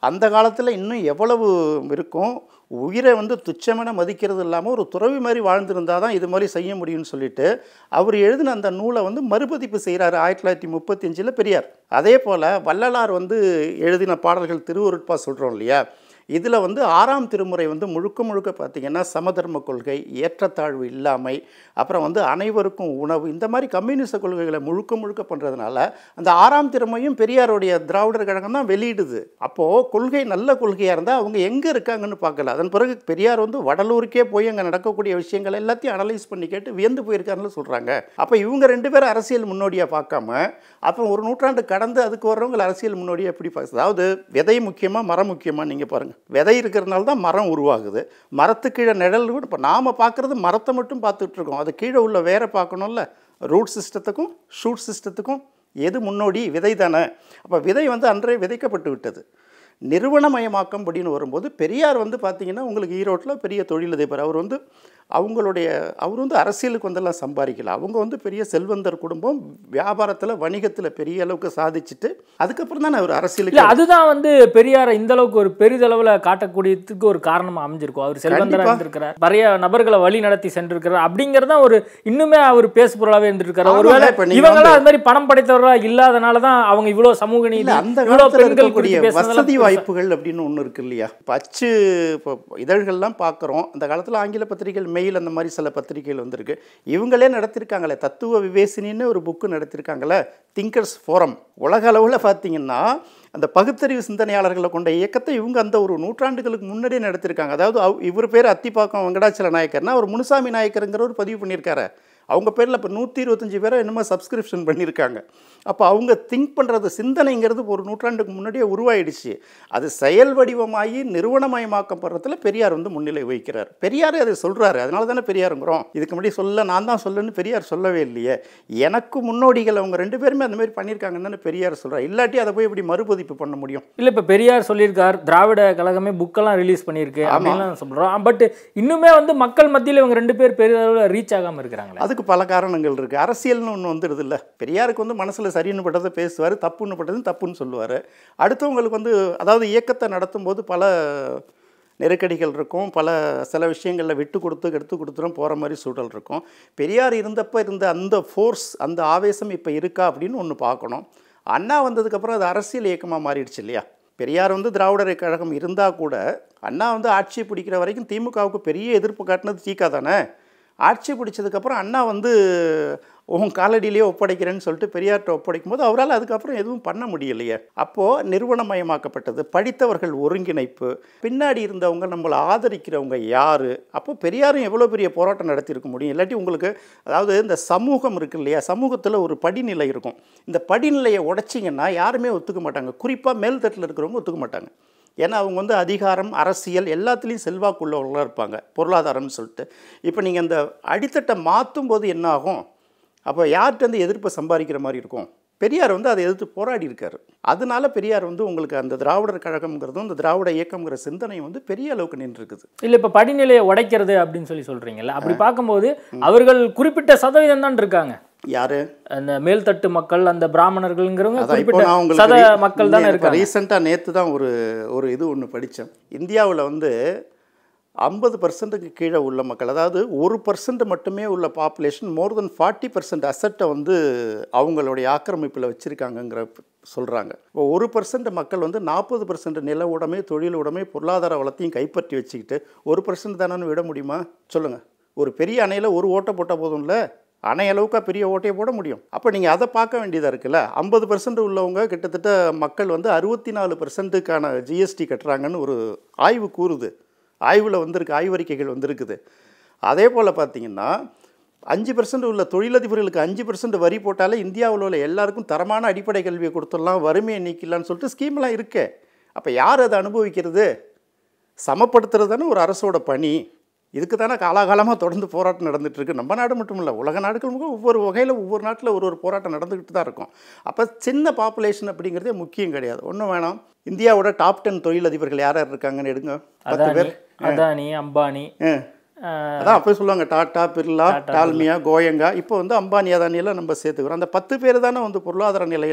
அந்த காலத்தில் இன்னும் எவ்வளவு இருக்கும் உயிரை வந்து துச்சமென மதிக்கிறது இல்லாமல் ஒரு துறவி மாதிரி வாழ்ந்திருந்தால் தான் இது மாதிரி செய்ய முடியும்னு சொல்லிட்டு அவர் எழுதின அந்த நூலை வந்து மறுபதிப்பு செய்கிறாரு ஆயிரத்தி தொள்ளாயிரத்தி முப்பத்தஞ்சில் பெரியார் அதே போல் வள்ளலார் வந்து எழுதின பாடல்கள் திருவருட்பா சொல்கிறோம் இல்லையா இதில் வந்து ஆறாம் திருமுறை வந்து முழுக்க முழுக்க பார்த்திங்கன்னா சமதர்ம கொள்கை ஏற்றத்தாழ்வு இல்லாமை அப்புறம் வந்து அனைவருக்கும் உணவு இந்த மாதிரி கம்யூனிச கொள்கைகளை முழுக்க முழுக்க பண்ணுறதுனால அந்த ஆறாம் திருமையும் பெரியாருடைய திராவிடர் கழகம் தான் வெளியிடுது அப்போது கொள்கை நல்ல கொள்கையாக இருந்தால் அவங்க எங்கே இருக்காங்கன்னு பார்க்கல அதன் பிறகு பெரியார் வந்து வடலூருக்கே போய் அங்கே நடக்கக்கூடிய விஷயங்கள் எல்லாத்தையும் அனலைஸ் பண்ணி கேட்டு வியந்து போயிருக்காருன்னு சொல்கிறாங்க அப்போ இவங்க ரெண்டு பேரும் அரசியல் முன்னோடியாக பார்க்காம அப்போ ஒரு நூற்றாண்டு கடந்து அதுக்கு வர்றவங்க அரசியல் முன்னோடியாக எப்படி பார்க்க அதாவது விதை முக்கியமாக மரம் முக்கியமாக நீங்கள் பாருங்கள் விதை இருக்கிறதுனால தான் மரம் உருவாகுது மரத்துக்கு கீழே நிழல் கூட இப்போ நாம் பார்க்குறது மரத்தை மட்டும் பார்த்துட்டு இருக்கோம் அது கீழே உள்ள வேற பார்க்கணும்ல ரூட் சிஸ்டத்துக்கும் ஷூட் சிஸ்டத்துக்கும் எது முன்னோடி விதை தானே அப்போ விதை வந்து அன்றே விதைக்கப்பட்டு விட்டது நிறுவனமயமாக்கம் அப்படின்னு வரும்போது பெரியார் வந்து பார்த்தீங்கன்னா உங்களுக்கு ஈரோட்டில் பெரிய தொழிலதிபர் அவர் வந்து அவங்களுடைய அவர் வந்து அரசியலுக்கு வந்தெல்லாம் சம்பாதிக்கல அவங்க வந்து பெரிய செல்வந்தர் குடும்பம் வியாபாரத்தில் வணிகத்தில் பெரிய அளவுக்கு சாதிச்சுட்டு அதுக்கப்புறம் தானே அவர் இல்ல அரசியலுக்கு அதுதான் வந்து பெரியாரை இந்த அளவுக்கு ஒரு பெரிதளவுல காட்டக்கூடியதுக்கு ஒரு காரணமா அமைஞ்சிருக்கும் அவர் செல்வந்தரா கண்டிப்பா. இருந்திருக்கிறார் நிறைய நபர்களை வழி நடத்தி சென்றிருக்கிறார் அப்படிங்கறத ஒரு இன்னுமே அவர் பேசுபொருளாவே இருந்திருக்காரு ஆமாங்க, ஒருவேளை இப்ப நீங்க இவங்களாம் வந்து- அது மாதிரி பணம் படைத்தவர்களா இல்லாதனால தான் அவங்க இவ்வளவு சமூக நீதி இல்ல அந்த இவ்வளவு காலத்தில் பெண்கள் இருக்கக்கூடிய குறித்து வசதி பேசுனதெல்லாம் வாய்ப்புகள் அப்படின்னு ஒன்று இருக்கு இல்லையா இப்போ அச்சு இப்போ இதழ்கள்லாம் பார்க்குறோம் அந்த காலத்தில் ஆங்கில பத்திரிகைகள் மெயில் அந்த மாதிரி சில பத்திரிகைகள் வந்திருக்கு இவங்களே நடத்திருக்காங்களே தத்துவ விவேசினின்னு ஒரு புக்கு நடத்திருக்காங்களே திங்கர்ஸ் ஃபோரம் உலக அளவில் பார்த்தீங்கன்னா அந்த பகுத்தறிவு சிந்தனையாளர்களை கொண்ட இயக்கத்தை இவங்க அந்த ஒரு நூற்றாண்டுகளுக்கு முன்னாடியே நடத்திருக்காங்க அதாவது அவ் இவர் பேர் அத்திப்பாக்கம் வெங்கடாச்சல நாயக்கர்னா அவர் முனுசாமி நாயக்கருங்கிறவர் பதிவு பண்ணியிருக்காரு அவங்க பேரில் இப்போ நூற்றி இருபத்தஞ்சி பேரை என்னமோ சப்ஸ்கிரிப்ஷன் பண்ணியிருக்காங்க அப்போ அவங்க திங்க் பண்ணுறது சிந்தனைங்கிறது ஒரு நூற்றாண்டுக்கு முன்னாடியே உருவாயிடுச்சு அது செயல் வடிவமாகி நிறுவனமயமாக்கப்படுறதுல பெரியார் வந்து முன்னிலை வகிக்கிறார் பெரியாரே அதை சொல்கிறாரு அதனால தானே பெரியாருங்கிறோம் இதுக்கு முன்னாடி சொல்ல நான் தான் சொல்லணும்னு பெரியார் சொல்லவே இல்லையே எனக்கு முன்னோடிகள் அவங்க ரெண்டு பேருமே அந்த மாதிரி பண்ணியிருக்காங்கன்னு தானே பெரியார் சொல்கிறார் இல்லாட்டி அதை போய் இப்படி மறுபதிப்பு பண்ண முடியும் இல்ல இப்ப பெரியார் சொல்லியிருக்கார் திராவிட கழகமே புக்கெல்லாம் ரிலீஸ் பண்ணியிருக்கு அப்படின்லாம் சொல்றோம் பட் இன்னுமே வந்து மக்கள் மத்தியில இவங்க ரெண்டு பேர் பெரிய அளவுல ரீச் ஆகாம இருக்கிறாங்களே அதுக்கு பல காரணங்கள் இருக்குது அரசியல்னு ஒன்று வந்துடுது இல்லை பெரியாருக்கு வந்து மனசில் சரின்னு பட்டதை பேசுவார் தப்புன்னு பட்டது தப்புன்னு சொல்லுவார் அடுத்தவங்களுக்கு வந்து அதாவது இயக்கத்தை நடத்தும்போது பல நெருக்கடிகள் இருக்கும் பல சில விஷயங்களில் விட்டு கொடுத்து எடுத்து கொடுத்துரும் போகிற மாதிரி சூழல் இருக்கும் பெரியார் இருந்தப்போ இருந்த அந்த ஃபோர்ஸ் அந்த ஆவேசம் இப்போ இருக்கா அப்படின்னு ஒன்று பார்க்கணும் அண்ணா வந்ததுக்கப்புறம் அது அரசியல் இயக்கமாக மாறிடுச்சு இல்லையா பெரியார் வந்து திராவிடர் கழகம் இருந்தால் கூட அண்ணா வந்து ஆட்சியை பிடிக்கிற வரைக்கும் திமுகவுக்கு பெரிய எதிர்ப்பு காட்டினது தீக்கா தானே ஆட்சி பிடிச்சதுக்கப்புறம் அண்ணா வந்து உன் காலடியிலேயே ஒப்படைக்கிறேன்னு சொல்லிட்டு பெரியார்கிட்ட ஒப்படைக்கும் போது அவரால் அதுக்கப்புறம் எதுவும் பண்ண முடியலையே அப்போது நிறுவனமயமாக்கப்பட்டது படித்தவர்கள் ஒருங்கிணைப்பு பின்னாடி இருந்தவங்க நம்மளை ஆதரிக்கிறவங்க யார் அப்போ பெரியாரும் எவ்வளோ பெரிய போராட்டம் நடத்தியிருக்க முடியும் இல்லாட்டி உங்களுக்கு அதாவது இந்த சமூகம் இருக்கு இல்லையா சமூகத்தில் ஒரு படிநிலை இருக்கும் இந்த படிநிலையை உடைச்சிங்கன்னா யாருமே ஒத்துக்க மாட்டாங்க குறிப்பாக மேல்தட்டில் இருக்கிறவங்க ஒத்துக்க மாட்டாங்க ஏன்னா அவங்க வந்து அதிகாரம் அரசியல் எல்லாத்துலேயும் செல்வாக்குள்ளவர்களாக இருப்பாங்க பொருளாதாரம்னு சொல்லிட்டு இப்போ நீங்கள் அந்த அடித்தட்டை மாற்றும் போது என்ன ஆகும் அப்போ யார்கிட்ட வந்து எதிர்ப்பை சம்பாதிக்கிற மாதிரி இருக்கும் பெரியார் வந்து அதை எதிர்த்து போராடி இருக்காரு அதனால பெரியார் வந்து உங்களுக்கு அந்த திராவிடர் கழகம்ங்கிறதும் இந்த திராவிட இயக்கம்ங்கிற சிந்தனை வந்து பெரிய அளவுக்கு நின்றுருக்குது இல்ல இப்ப படிநிலையை உடைக்கிறது அப்படின்னு சொல்லி சொல்றீங்கல்ல அப்படி பார்க்கும்போது அவர்கள் குறிப்பிட்ட சதவீதம் தான் இருக்காங்க யாரு அந்த மேல்தட்டு மக்கள் அந்த பிராமணர்கள்ங்கிறவங்க அதான் இப்போ குறிப்பிட்ட நான் சத உங்களுக்கு மக்கள் தானே இருக்காங்க ரீசெண்டாக நேற்று தான் ஒரு ஒரு இது ஒன்று படித்தேன் இந்தியாவில் வந்து ஐம்பது பர்சன்ட்டுக்கு கீழே உள்ள மக்கள் அதாவது ஒரு பர்சன்ட் மட்டுமே உள்ள population more than forty percent அசட்டை வந்து அவங்களுடைய ஆக்கிரமிப்பில் வச்சுருக்காங்கங்கிற சொல்கிறாங்க இப்போ ஒரு பர்சன்ட் மக்கள் வந்து நாற்பது பர்சன்ட் நில உடைமை தொழில் உடைமை பொருளாதார வளத்தையும் கைப்பற்றி வச்சுக்கிட்டு ஒரு பர்சன்ட் தானே விட முடியுமா சொல்லுங்கள் ஒரு பெரிய அணையில் ஒரு ஓட்டை போட்டால் போதும்ல அணை அளவுக்கா பெரிய ஓட்டையை போட முடியும் அப்போ நீங்கள் அதை பார்க்க வேண்டியதாக இருக்குல்ல ஐம்பது பர்சன்ட் உள்ளவங்க கிட்டத்தட்ட மக்கள் வந்து அறுபத்தி நாலு பர்சன்ட்டுக்கான ஜிஎஸ்டி கட்டுறாங்கன்னு ஒரு ஆய்வு கூறுது ஆய்வில் வந்திருக்கு ஆய்வறிக்கைகள் வந்திருக்குது அதே போல் பார்த்தீங்கன்னா அஞ்சு பர்சன்ட் உள்ள தொழிலதிபர்களுக்கு அஞ்சு பர்சன்ட் வரி போட்டாலே இந்தியாவில் உள்ள எல்லாருக்கும் தரமான அடிப்படை கல்வியை கொடுத்துடலாம் வறுமையை நீக்கலாம்னு சொல்லிட்டு ஸ்கீம்லாம் இருக்கே அப்போ யார் அதை அனுபவிக்கிறது சமப்படுத்துறது தானே ஒரு அரசோட பணி இதுக்கு தானே காலாகாலமாக தொடர்ந்து போராட்டம் நடந்துட்டு இருக்கு நம்ம நாடு மட்டும் இல்லை உலக நாடுகள் முழுக்க ஒவ்வொரு வகையில் ஒவ்வொரு நாட்டில் ஒரு ஒரு போராட்டம் நடந்துக்கிட்டு தான் இருக்கும் அப்போ சின்ன பாப்புலேஷன் அப்படிங்கிறதே முக்கியம் கிடையாது ஒன்றும் வேணாம் இந்தியாவோட டாப் டென் தொழிலதிபர்கள் யார் யார் இருக்காங்கன்னு எடுங்க பத்து அதானி பேர் அதானி அம்பானி ஆ. ஆஹ், அதான் அப்போ சொல்லுவாங்க டாடா பிர்லா டால்மியா கோயங்கா இப்போ வந்து அம்பானி அதானியெல்லாம் நம்ம சேர்த்துக்கிறோம் அந்த பத்து பேர் தானே வந்து பொருளாதார நிலையில்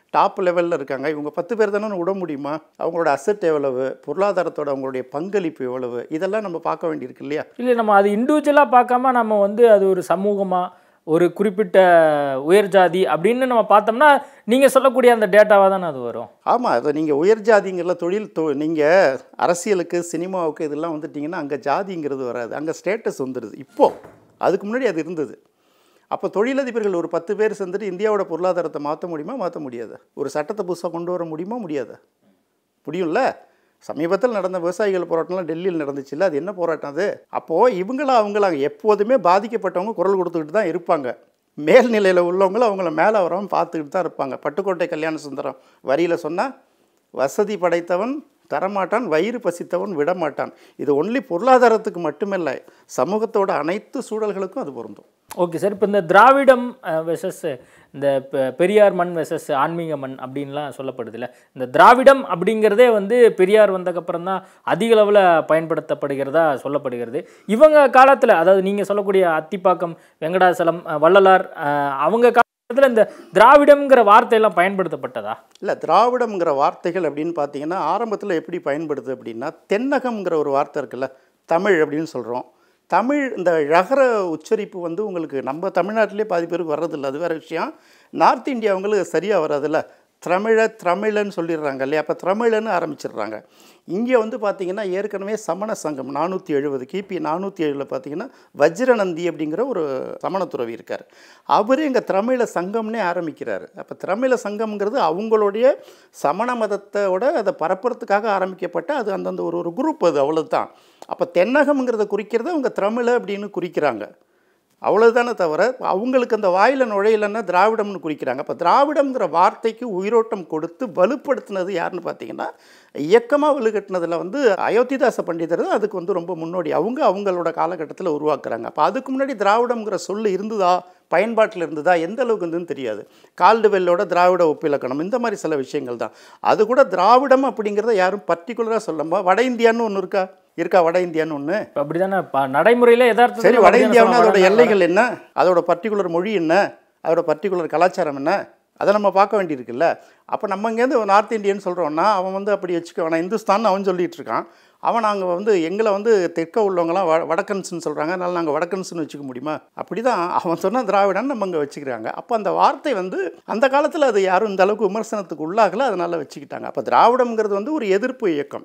டாப் லெவலில் இருக்காங்க இவங்க பத்து பேர் தானே விட முடியுமா அவங்களோட அசட் எவ்வளவு பொருளாதாரத்தோட அவங்களுடைய பங்களிப்பு எவ்வளவு இதெல்லாம் நம்ம பார்க்க வேண்டியிருக்கு இல்லையா இல்லை நம்ம அது இண்டிவிஜுவலாக பார்க்காம நம்ம வந்து அது ஒரு சமூகமாக ஒரு குறிப்பிட்ட உயர் ஜாதி அப்படின்னு நம்ம பார்த்தோம்னா நீங்கள் சொல்லக்கூடிய அந்த டேட்டாவாக தானே அது வரும் ஆமாம் அதை நீங்கள் உயர் ஜாதிங்கிற தொழில் தொ நீங்கள் அரசியலுக்கு சினிமாவுக்கு இதெல்லாம் வந்துட்டிங்கன்னா அங்கே ஜாதிங்கிறது வராது அங்கே ஸ்டேட்டஸ் வந்துடுது இப்போது அதுக்கு முன்னாடி அது இருந்தது அப்போ தொழிலதிபர்கள் ஒரு பத்து பேர் சேர்ந்துட்டு இந்தியாவோட பொருளாதாரத்தை மாற்ற முடியுமா மாற்ற முடியாது ஒரு சட்டத்தை புதுசாக கொண்டு வர முடியுமா முடியாதா முடியும்ல சமீபத்தில் நடந்த விவசாயிகள் போராட்டம்லாம் டெல்லியில் நடந்துச்சுல்ல அது என்ன போராட்டம் அது அப்போது இவங்களா அவங்கள எப்போதுமே பாதிக்கப்பட்டவங்க குரல் கொடுத்துக்கிட்டு தான் இருப்பாங்க மேல்நிலையில் உள்ளவங்களும் அவங்கள மேலே வரவங்க பார்த்துக்கிட்டு தான் இருப்பாங்க பட்டுக்கோட்டை கல்யாண சுந்தரம் வரியில் சொன்னால் வசதி படைத்தவன் தரமாட்டான் வயிறு பசித்தவன் விடமாட்டான் இது ஒன்லி பொருளாதாரத்துக்கு மட்டுமில்லை சமூகத்தோட அனைத்து சூழல்களுக்கும் அது பொருந்தும் ஓகே சார் இப்போ இந்த திராவிடம் வெசஸ் இந்த பெ- பெரியார் மண் வெசஸ் ஆன்மீக மண் அப்படின்லாம் சொல்லப்படுதுல்ல இந்த திராவிடம் அப்படிங்கிறதே வந்து பெரியார் வந்தக்கப்புறம் தான் அதிக அளவில் பயன்படுத்தப்படுகிறதா சொல்லப்படுகிறது இவங்க காலத்தில் அதாவது நீங்கள் சொல்லக்கூடிய அத்திப்பாக்கம் வெங்கடாசலம் அஹ், வள்ளலார் அஹ், அவங்க காலத்தில் இந்த திராவிடம்ங்கிற வார்த்தையெல்லாம் பயன்படுத்தப்பட்டதா இல்லை திராவிடம்ங்கிற வார்த்தைகள் அப்படின்னு பார்த்தீங்கன்னா ஆரம்பத்தில் எப்படி பயன்படுது அப்படின்னா தென்னகம்ங்கிற ஒரு வார்த்தை இருக்குல்ல தமிழ் அப்படின்னு சொல்கிறோம் தமிழ் இந்த ழகர உச்சரிப்பு வந்து உங்களுக்கு நம்ம தமிழ்நாட்டிலே பாதி பேருக்கு வர்றதில்ல அது வேறு விஷயம் நார்த் இந்தியாவங்களுக்கு சரியாக வராதுல்ல தமிழ தமிழன்னு சொல்லிடுறாங்க இல்லையா அப்போ தமிழன்னு ஆரம்பிச்சிடுறாங்க இங்கே வந்து பார்த்தீங்கன்னா ஏற்கனவே சமண சங்கம் நானூற்றி எழுபது கிபி நானூற்றி ஏழில் பார்த்தீங்கன்னா வஜ்ரநந்தி அப்படிங்கிற ஒரு சமண துறவி இருக்கார் அவரே இங்கே தமிழ சங்கம்னே ஆரம்பிக்கிறாரு அப்போ தமிழ சங்கம்ங்கிறது அவங்களுடைய சமண மதத்தோட அதை பரப்புறதுக்காக ஆரம்பிக்கப்பட்ட அது அந்தந்த ஒரு ஒரு குரூப் அது அவ்வளவுதான் அப்போ தென்னகம்ங்கிறத குறிக்கிறது அவங்க தமிழ அப்படின்னு குறிக்கிறாங்க அவ்வளவுதானே தவிர அவங்களுக்கு அந்த வாயில் நுழையலன்னா திராவிடம்னு குறிக்கிறாங்க அப்போ திராவிடம்ங்கிற வார்த்தைக்கு உயிரோட்டம் கொடுத்து வலுப்படுத்தினது யாருன்னு பார்த்தீங்கன்னா இயக்கமாக வலுக்கட்டினதில் வந்து அயோத்திதாச பண்டிதர் தான் அதுக்கு வந்து ரொம்ப முன்னோடி அவங்க அவங்களோட காலகட்டத்தில் உருவாக்குறாங்க அப்போ அதுக்கு முன்னாடி திராவிடம்ங்கிற சொல்லு இருந்ததா பயன்பாட்டில் இருந்ததா எந்த அளவுக்கு இருந்ததுன்னு தெரியாது கால்டுவெல்லோட திராவிட ஒப்பிலக்கணம் இந்த மாதிரி சில விஷயங்கள் தான் அது கூட திராவிடம் அப்படிங்கிறத யாரும் பர்டிகுலராக சொல்லாமல் வட இந்தியான்னு ஒன்று இருக்கா இருக்கா வட இந்தியான்னு ஒன்று இப்போ அப்படி தானே நடைமுறையில் யதார்த்தத்தில் சரி வட இந்தியாவுன்னா அதோட வட- எல்லைகள் என்ன அதோட பர்டிகுலர் மொழி என்ன அதோட பர்டிகுலர் கலாச்சாரம் என்ன அதை நம்ம பார்க்க வேண்டியிருக்குல்ல அப்போ நம்ம இங்கேருந்து நார்த் இந்தியன் சொல்கிறோன்னா அவன் வந்து அப்படி வச்சுக்க வேணாம் இந்துஸ்தான் அவன் சொல்லிட்டு இருக்கான் அவன் நாங்கள் வந்து எங்களை வந்து தெற்க உள்ளவங்களாம் வ வடக்கன்ஸ்னு சொல்கிறாங்க அதனால் நாங்கள் வடக்கன்ஸ்னு வச்சுக்க முடியுமா அப்படி தான் அவன் சொன்ன திராவிடன் நம்ம இங்கே வச்சுக்கிறாங்க அப்போ அந்த வார்த்தை வந்து அந்த காலத்தில் அது யாரும் இந்த அளவுக்கு விமர்சனத்துக்கு உள்ளாகல அதனால் வச்சுக்கிட்டாங்க அப்போ திராவிடம்ங்கிறது வந்து ஒரு எதிர்ப்பு இயக்கம்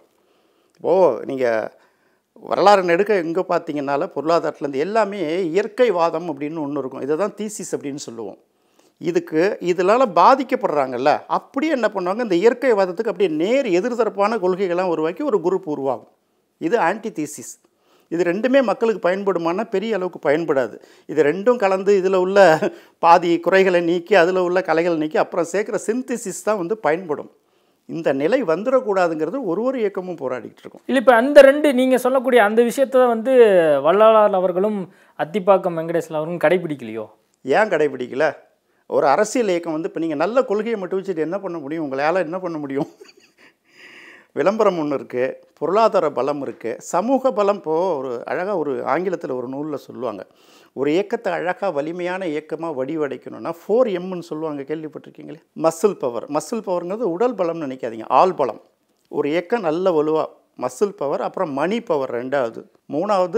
ஓ நீங்கள் வரலாறு நெடுக்க எங்கே பார்த்தீங்கன்னால பொருளாதாரத்துலேருந்து எல்லாமே இயற்கைவாதம் அப்படின்னு ஒன்று இருக்கும் இதை தான் தீசிஸ் அப்படின்னு சொல்லுவோம் இதுக்கு இதனால் பாதிக்கப்படுறாங்கல்ல அப்படியே என்ன பண்ணுவாங்க இந்த இயற்கைவாதத்துக்கு அப்படியே நேர் எதிர்தரப்பான கொள்கைகள்லாம் உருவாக்கி ஒரு குரூப் உருவாகும் இது ஆன்டி தீசிஸ் இது ரெண்டுமே மக்களுக்கு பயன்படுமானா பெரிய அளவுக்கு பயன்படாது இது ரெண்டும் கலந்து இதில் உள்ள பாதி குறைகளை நீக்கி அதில் உள்ள கலைகளை நீக்கி அப்புறம் சேர்க்குற சிந்தசிஸ் தான் வந்து பயன்படும் இந்த நிலை வந்துடக்கூடாதுங்கிறது ஒரு ஒரு இயக்கமும் போராடிட்டு இருக்கும் இல்லை இப்போ அந்த ரெண்டு நீங்கள் சொல்லக்கூடிய அந்த விஷயத்தை வந்து வள்ளலார் அவர்களும் அத்திப்பாக்கம் வெங்கடேசன் அவர்களும் கடைபிடிக்கலையோ ஏன் கடைபிடிக்கல ஒரு அரசியல் இயக்கம் வந்து இப்போ நீங்கள் நல்ல கொள்கையை மட்டும் வச்சுட்டு என்ன பண்ண முடியும் உங்களால் என்ன பண்ண முடியும் விளம்பரம் ஒன்று இருக்குது பொருளாதார பலம் இருக்குது சமூக பலம் இப்போது ஒரு அழகாக ஒரு ஆங்கிலத்தில் ஒரு நூலில் சொல்லுவாங்க ஒரு இயக்கத்தை அழகாக வலிமையான இயக்கமாக வடிவடைக்கணும்னா ஃபோர் எம்னு சொல்லுவாங்க கேள்விப்பட்டிருக்கீங்களே மசில் பவர் மசில் பவர்ங்கிறது உடல் பலம்னு நினைக்காதீங்க ஆள் பலம் ஒரு இயக்கம் நல்ல வலுவாக மசில் பவர் அப்புறம் மணி பவர் ரெண்டாவது மூணாவது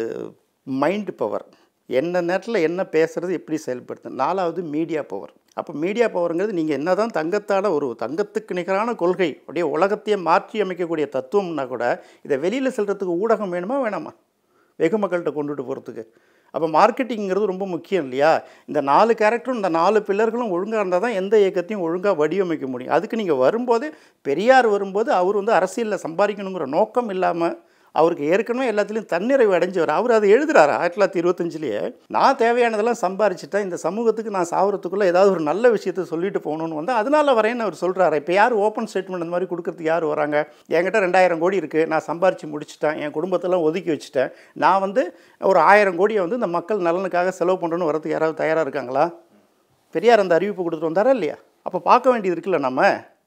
மைண்ட் பவர் என்ன நேரத்தில் என்ன பேசுறது எப்படி செயல்படுத்து நாலாவது மீடியா பவர் அப்போ மீடியா பவருங்கிறது நீங்கள் என்ன தான் தங்கத்தால் ஒரு தங்கத்துக்கு நிகரான கொள்கை அப்படியே உலகத்தையே மாற்றி அமைக்கக்கூடிய தத்துவம்னா கூட இதை வெளியில் செல்கிறதுக்கு ஊடகம் வேணுமா வேணாமா வெகு மக்கள்கிட்ட கொண்டுட்டு போகிறதுக்கு அப்போ மார்க்கெட்டிங்கிறது ரொம்ப முக்கியம் இல்லையா இந்த நாலு கேரக்டரும் இந்த நாலு பில்லர்களும் ஒழுங்காக இருந்தால் தான் எந்த இயக்கத்தையும் ஒழுங்காக வடிவமைக்க முடியும் அதுக்கு நீங்கள் வரும்போது பெரியார் வரும்போது அவர் வந்து அரசியலில் சம்பாதிக்கணுங்கிற நோக்கம் இல்லாமல் அவருக்கு ஏற்கனவே எல்லாத்துலேயும் தன்னிறைவு அடைஞ்சவர் அவர் அதை எழுதுறாரு ஆயிரத்தி தொள்ளாயிரத்தி இருபத்தஞ்சிலேயே நான் தேவையானதெல்லாம் சம்பாரிச்சிட்டேன் இந்த சமூகத்துக்கு நான் சாவறதுக்குள்ளே ஏதாவது ஒரு நல்ல விஷயத்தை சொல்லிட்டு போகணும்னு வந்து அதனால வரேன்னு அவர் சொல்கிறாரு இப்போ யார் ஓப்பன் ஸ்டேட்மெண்ட் அந்த மாதிரி கொடுக்கறதுக்கு யார் வராங்க என்கிட்ட ரெண்டாயிரம் கோடி இருக்குது நான் சம்பாரித்து முடிச்சிட்டேன் என் குடும்பத்தெல்லாம் ஒதுக்கி வச்சுட்டேன் நான் வந்து ஒரு ஆயிரம் கோடியை வந்து இந்த மக்கள் நலனுக்காக செலவு பண்ணுறேன்னு வரதுக்கு யாராவது தயாராக இருக்காங்களா பெரியார் அந்த அறிவிப்பு கொடுத்துட்டு வந்தாரா இல்லையா அப்போ பார்க்க வேண்டியது இருக்குல்ல நம்ம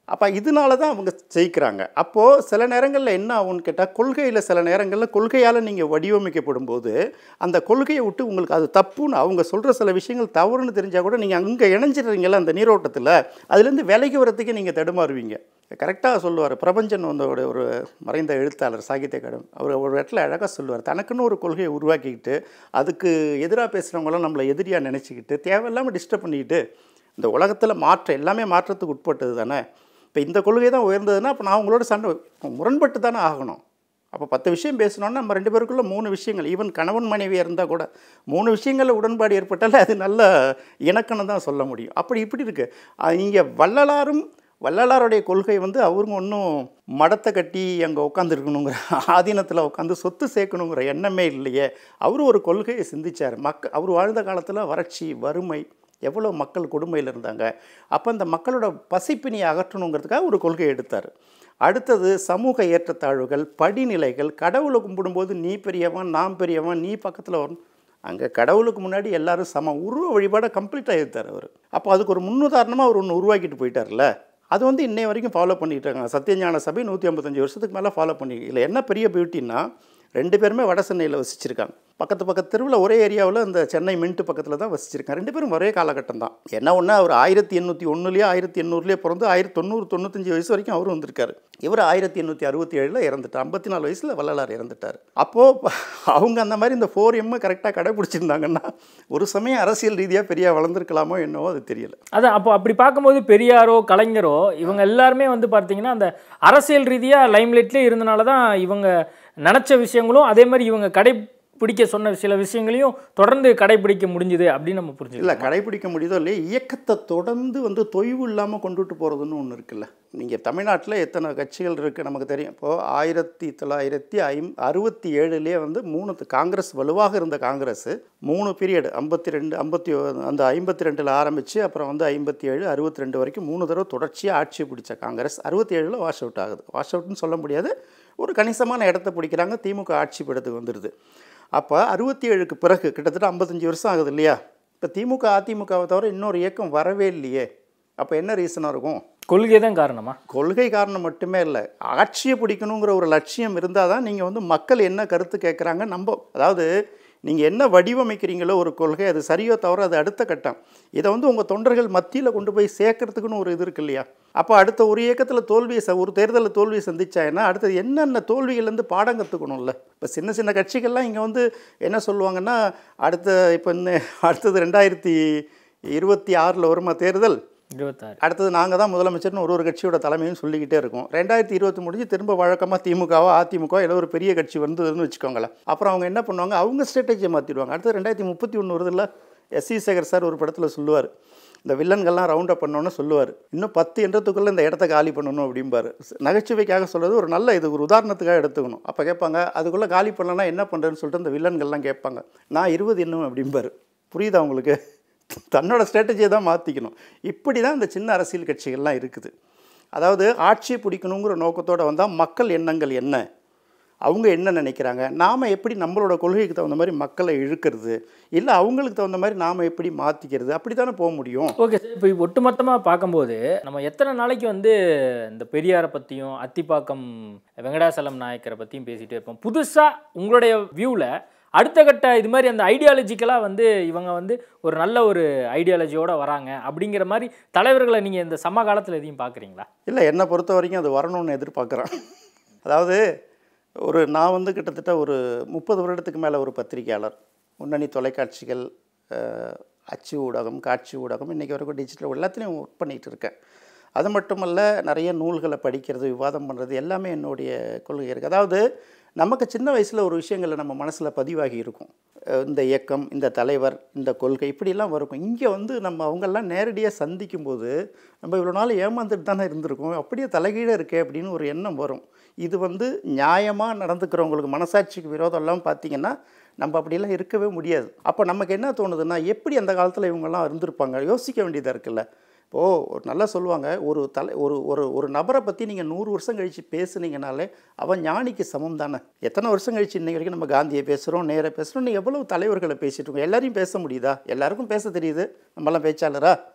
அப்போ இதனால தான் அவங்க ஜெயிக்கிறாங்க அப்போது சில நேரங்களில் என்ன ஆகும்னு கேட்டால் கொள்கையில் சில நேரங்களில் கொள்கையால் நீங்கள் வடிவமைக்கப்படும் போது அந்த கொள்கையை விட்டு உங்களுக்கு அது தப்புன்னு அவங்க சொல்கிற சில விஷயங்கள் தவறுன்னு தெரிஞ்சால் கூட நீங்கள் அங்கே இணைஞ்சிடுறீங்களா அந்த நீரோட்டத்தில் அதுலேருந்து விலைக்கு வரத்துக்கு நீங்கள் தடுமாறுவீங்க கரெக்டாக சொல்லுவார் பிரபஞ்சன் வந்து ஒரு ஒரு மறைந்த எழுத்தாளர் சாகித்ய கடன் அவர் ஒரு இடத்துல அழகாக சொல்லுவார் தனக்குன்னு ஒரு கொள்கையை உருவாக்கிக்கிட்டு அதுக்கு எதிராக பேசுகிறவங்களாம் நம்மளை எதிரியாக நினச்சிக்கிட்டு தேவையில்லாமல் டிஸ்டர்ப் பண்ணிக்கிட்டு இந்த உலகத்தில் மாற்றம் எல்லாமே மாற்றத்துக்கு உட்பட்டது தானே இப்போ இந்த கொள்கை தான் உயர்ந்ததுன்னா அப்போ நான் உங்களோட சண்டை இப்போ முரண்பட்டு தானே ஆகணும் அப்போ பத்து விஷயம் பேசணுன்னா நம்ம ரெண்டு பேருக்குள்ள மூணு விஷயங்கள் ஈவன் கணவன் மனைவியாக இருந்தால் கூட மூணு விஷயங்களில் உடன்பாடு ஏற்பட்டாலே அது நல்ல இணக்கம்னு தான் சொல்ல முடியும் அப்படி இப்படி இருக்குது இங்கே வள்ளலாரும் வள்ளலாருடைய கொள்கை வந்து அவருங்க ஒன்றும் மடத்தை கட்டி அங்கே உட்காந்துருக்கணுங்கிற ஆதீனத்தில் உட்காந்து சொத்து சேர்க்கணுங்கிற எண்ணமே இல்லையே அவர் ஒரு கொள்கையை சிந்திச்சார் மக்க அவர் வாழ்ந்த காலத்தில் வறட்சி வறுமை எவ்வளோ மக்கள் கொடுமையில் இருந்தாங்க அப்போ அந்த மக்களோட பசிப்பினியை அகற்றணுங்கிறதுக்காக ஒரு கொள்கை எடுத்தார் அடுத்தது சமூக ஏற்றத்தாழ்வுகள் படிநிலைகள் கடவுளை கும்பிடும்போது நீ பெரியவன் நான் பெரியவன் நீ பக்கத்தில் வரணும் அங்கே கடவுளுக்கு முன்னாடி எல்லாரும் சம உருவ வழிபாடை கம்ப்ளீட்டாக எடுத்தார் அவர் அப்போ அதுக்கு ஒரு முன்னுதாரணமாக அவர் ஒன்று உருவாக்கிட்டு போயிட்டார்ல அது வந்து இன்னை வரைக்கும் ஃபாலோ பண்ணிட்டு இருக்காங்க சத்யஞான சபை நூற்றி ஐம்பத்தஞ்சு வருஷத்துக்கு மேலே ஃபாலோ பண்ணி இல்லை என்ன பெரிய பியூட்டின்னா ரெண்டு பேருமே வட சென்னையில் வசிச்சிருக்காங்க பக்கத்து பக்கத்து தெருவில் ஒரே ஏரியாவில் இந்த சென்னை மின்ட்டு பக்கத்தில் தான் வசிச்சிருக்காங்க ரெண்டு பேரும் ஒரே காலகட்டம் தான் என்ன ஒன்று அவர் ஆயிரத்தி எண்ணூற்றி ஒன்றுலேயே ஆயிரத்தி எண்ணூறுலேயே பிறந்து ஆயிரத்தி தொண்ணூறு தொண்ணூத்தஞ்சு வயசு வரைக்கும் அவரும் வந்திருக்காரு இவர் ஆயிரத்தி எண்ணூற்றி அறுபத்தி ஏழில் இறந்துட்டார் ஐம்பத்தி நாலு வயசில் வள்ளலார் இறந்துட்டார் அப்போது அவங்க அந்த மாதிரி இந்த ஃபோர் எம்மை கரெக்டாக கடைபிடிச்சிருந்தாங்கன்னா ஒரு சமயம் அரசியல் ரீதியாக பெரிய வளர்ந்துருக்கலாமோ என்னவோ அது தெரியல அதான் அப்போ அப்படி பார்க்கும்போது பெரியாரோ கலைஞரோ இவங்க எல்லாருமே வந்து பார்த்தீங்கன்னா அந்த அரசியல் ரீதியாக லைம்லைட்லேயே இருந்தனால தான் இவங்க நினச்ச விஷயங்களும் அதே மாதிரி இவங்க கடைப்பிடிக்க சொன்ன சில விஷயங்களையும் தொடர்ந்து கடைப்பிடிக்க முடிஞ்சுது அப்படின்னு நம்ம இல்லை புரிஞ்சுக்கலாம் கடைபிடிக்க முடியுதோ இல்லையா இயக்கத்தை தொடர்ந்து வந்து தொய்வு இல்லாமல் கொண்டுட்டு போகிறதுன்னு ஒன்று இருக்குல்ல நீங்கள் தமிழ்நாட்டில் எத்தனை கட்சிகள் இருக்குது நமக்கு தெரியும் இப்போது ஆயிரத்தி தொள்ளாயிரத்தி ஐம் அறுபத்தி ஏழுலேயே வந்து மூணு காங்கிரஸ் வலுவாக இருந்த காங்கிரஸ் மூணு பீரியட் ஐம்பத்தி ரெண்டு ஐம்பத்தி அந்த ஐம்பத்தி ரெண்டில் ஆரம்பித்து அப்புறம் வந்து ஐம்பத்தி ஏழு அறுபத்தி ரெண்டு வரைக்கும் மூணு தடவை தொடர்ச்சியாக ஆட்சி பிடிச்ச காங்கிரஸ் அறுபத்தி ஏழில் வாஷ் அவுட் ஆகுது வாஷ் அவுட்னு சொல்ல முடியாது ஒரு கணிசமான இடத்த பிடிக்கிறாங்க திமுக ஆட்சி படத்துக்கு வந்துடுது அப்போ அறுபத்தி ஏழுக்கு பிறகு கிட்டத்தட்ட ஐம்பத்தஞ்சு வருஷம் ஆகுது இல்லையா இப்போ திமுக அதிமுகவை தவிர இன்னொரு இயக்கம் வரவே இல்லையே அப்போ என்ன ரீசனாக இருக்கும் கொள்கை தான் காரணமா கொள்கை காரணம் மட்டுமே இல்லை ஆட்சியை பிடிக்கணுங்கிற ஒரு லட்சியம் இருந்தால் தான் நீங்கள் வந்து மக்கள் என்ன கருத்து கேட்குறாங்க நம்ப அதாவது நீங்கள் என்ன வடிவமைக்கிறீங்களோ ஒரு கொள்கை அது சரியோ தவிர அது அடுத்த கட்டம் இதை வந்து உங்கள் தொண்டர்கள் மத்தியில் கொண்டு போய் சேர்க்கறதுக்குன்னு ஒரு இது இருக்கு இல்லையா அப்போ அடுத்த ஒரு இயக்கத்தில் தோல்வியை ச ஒரு தேர்தலில் தோல்வியை சந்திச்சாங்கன்னா அடுத்தது என்னென்ன தோல்விகள்லேருந்து பாடம் கற்றுக்கணும்ல இப்போ சின்ன சின்ன கட்சிகள்லாம் இங்கே வந்து என்ன சொல்லுவாங்கன்னா அடுத்த இப்போ இன்னும் அடுத்தது ரெண்டாயிரத்தி இருபத்தி ஆறில் வருமா தேர்தல் இருபத்தாறு அடுத்தது நாங்கள் தான் முதலமைச்சர்னு ஒரு ஒரு கட்சியோட தலைமையும் சொல்லிக்கிட்டே இருக்கோம் ரெண்டாயிரத்தி இருபத்தி முடிஞ்சு திரும்ப வழக்கமாக திமுகவோ அதிமுக ஏதோ ஒரு பெரிய கட்சி வந்ததுன்னு வச்சுக்கோங்களேன் அப்புறம் அவங்க என்ன பண்ணுவாங்க அவங்க ஸ்ட்ராட்டஜியை மாற்றிடுவாங்க அடுத்தது ரெண்டாயிரத்தி முப்பத்தி ஒன்று வருதுல்ல எஸ் சி சேகர் சார் ஒரு படத்தில் சொல்லுவார் இந்த வில்லன்கள்லாம் ரவுண்ட் அப் பண்ணோன்னு சொல்லுவார் இன்னும் பத்து எண்ணத்துக்குள்ளே இந்த இடத்த காலி பண்ணணும் அப்படிம்பாரு நகைச்சுவைக்காக சொல்கிறது ஒரு நல்ல இது ஒரு உதாரணத்துக்காக எடுத்துக்கணும் அப்போ கேட்பாங்க அதுக்குள்ளே காலி பண்ணலன்னா என்ன பண்ணுறேன்னு சொல்லிட்டு இந்த வில்லன்கள்லாம் கேட்பாங்க நான் இருபது எண்ணும் அப்படிம்பாரு புரியுதா உங்களுக்கு தன்னோட ஸ்ட்ராட்டஜியை தான் மாற்றிக்கணும் இப்படி தான் இந்த சின்ன அரசியல் கட்சிகள்லாம் இருக்குது அதாவது ஆட்சியை பிடிக்கணுங்கிற நோக்கத்தோடு வந்தால் மக்கள் எண்ணங்கள் என்ன அவங்க என்ன நினைக்கிறாங்க நாம் எப்படி நம்மளோட கொள்கைக்கு தகுந்த மாதிரி மக்களை இழுக்கிறது இல்லை அவங்களுக்கு தகுந்த மாதிரி நாம் எப்படி மாற்றிக்கிறது அப்படி தானே போக முடியும் ஓகே சார் இப்போ ஒட்டுமொத்தமாக பார்க்கும்போது நம்ம எத்தனை நாளைக்கு வந்து இந்த பெரியாரை பற்றியும் அத்திப்பாக்கம் வெங்கடாசலம் நாயக்கரை பற்றியும் பேசிகிட்டே இருப்போம் புதுசாக உங்களுடைய வியூவில் அடுத்த கட்ட இது மாதிரி அந்த ஐடியாலஜிக்கலாக வந்து இவங்க வந்து ஒரு நல்ல ஒரு ஐடியாலஜியோட வராங்க அப்படிங்கிற மாதிரி தலைவர்களை நீங்கள் இந்த சமகாலத்தில் எதையும் பார்க்குறீங்களா இல்லை என்னை பொறுத்த வரைக்கும் அது வரணும்னு எதிர்பார்க்குறேன் அதாவது ஒரு நான் வந்து கிட்டத்தட்ட ஒரு முப்பது வருடத்துக்கு மேலே ஒரு பத்திரிகையாளர் முன்னணி தொலைக்காட்சிகள் அஹ், அச்சு ஊடகம் காட்சி ஊடகம் இன்றைக்கி வரைக்கும் டிஜிட்டல் எல்லாத்துலேயும் ஒர்க் பண்ணிகிட்டு இருக்கேன் அது மட்டுமல்ல நிறைய நூல்களை படிக்கிறது விவாதம் பண்ணுறது எல்லாமே என்னுடைய கொள்கை இருக்குது அதாவது நமக்கு சின்ன வயசில் ஒரு விஷயங்கள் நம்ம மனசில் பதிவாகி இருக்கும் அஹ் இந்த இயக்கம் இந்த தலைவர் இந்த கொள்கை இப்படிலாம் இருக்கும் இங்கே வந்து நம்ம அவங்கெல்லாம் நேரடியாக சந்திக்கும் போது நம்ம இவ்வளோ நாள் ஏமாந்துட்டு தானே இருந்திருக்கோம் அப்படியே தலைகீழ இருக்கே அப்படின்னு ஒரு எண்ணம் வரும் இது வந்து நியாயமாக நடந்துக்கிறவங்களுக்கு மனசாட்சிக்கு விரோதம் எல்லாம் பார்த்தீங்கன்னா நம்ம அப்படியெல்லாம் இருக்கவே முடியாது அப்போ நமக்கு என்ன தோணுதுன்னா எப்படி அந்த காலத்தில் இவங்கெல்லாம் இருந்திருப்பாங்க யோசிக்க வேண்டியதாக இருக்குல்ல இப்போது ஒரு நல்லா சொல்லுவாங்க ஒரு தலை ஒரு ஒரு ஒரு நபரை பற்றி நீங்கள் நூறு வருஷம் கழித்து பேசுனீங்கனாலே அவன் ஞானிக்கு சமம் தானே எத்தனை வருஷம் கழிச்சு இன்னைக்கு வரைக்கும் நம்ம காந்தியை பேசுகிறோம் நேராக பேசுகிறோம் நீ எவ்வளவு தலைவர்களை பேசிட்டு இருக்கோம் எல்லாரையும் பேச முடியுதா எல்லாருக்கும் பேச தெரியுது நம்மலாம் பேச்சாளரா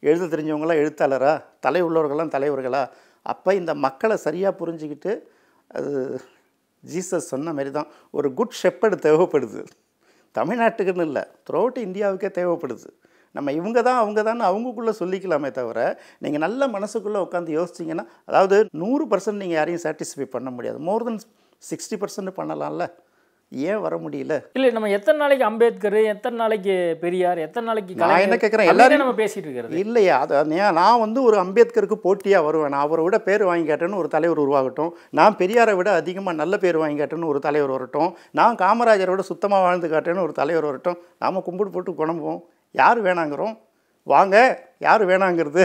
எழுத தெரிஞ்சவங்களாம் எழுத்தாளரா தலை உள்ளவர்களாம் தலைவர்களா அப்போ இந்த மக்களை சரியாக புரிஞ்சுக்கிட்டு அது ஜீசஸ் சொன்ன மாதிரி தான் ஒரு குட் ஷெப்பர்டு தேவைப்படுது தமிழ்நாட்டுக்குன்னு இல்லை த்ரோட் இந்தியாவுக்கே தேவைப்படுது நம்ம இவங்க தான் அவங்க தான் அவங்கக்குள்ளே சொல்லிக்கலாமே தவிர நீங்கள் நல்ல மனசுக்குள்ளே உட்காந்து யோசிச்சிங்கன்னா அதாவது நூறு பர்சன்ட் நீங்கள் யாரையும் சாட்டிஸ்ஃபை பண்ண முடியாது மோர் தென் சிக்ஸ்டி பர்சன்ட் பண்ணலாம்ல ஏன் வர முடியல இல்லை நம்ம எத்தனை நாளைக்கு அம்பேத்கர் எத்தனை நாளைக்கு பெரியார் எத்தனை நாளைக்கு நான் கலைஞர் என்ன கேட்குறேன் அப்படியே எல்லாரும் நம்ம பேசிட்டு இருக்கிறது இல்லையா அது ஏன் நான் வந்து ஒரு அம்பேத்கருக்கு போட்டியாக வருவேன் நான் அவரை விட பேர் வாங்கி காட்டேன்னு ஒரு தலைவர் உருவாகட்டும் நான் பெரியாரை விட அதிகமாக நல்ல பேர் வாங்கி காட்டேன்னு ஒரு தலைவர் வரட்டும் நான் காமராஜரை விட சுத்தமாக வாழ்ந்து காட்டேன்னு ஒரு தலைவர் வரட்டும் நாம் கும்பிடு போட்டு குணம்புவோம் யார் வேணாங்கிறோம் வாங்க யார் வேணாங்கிறது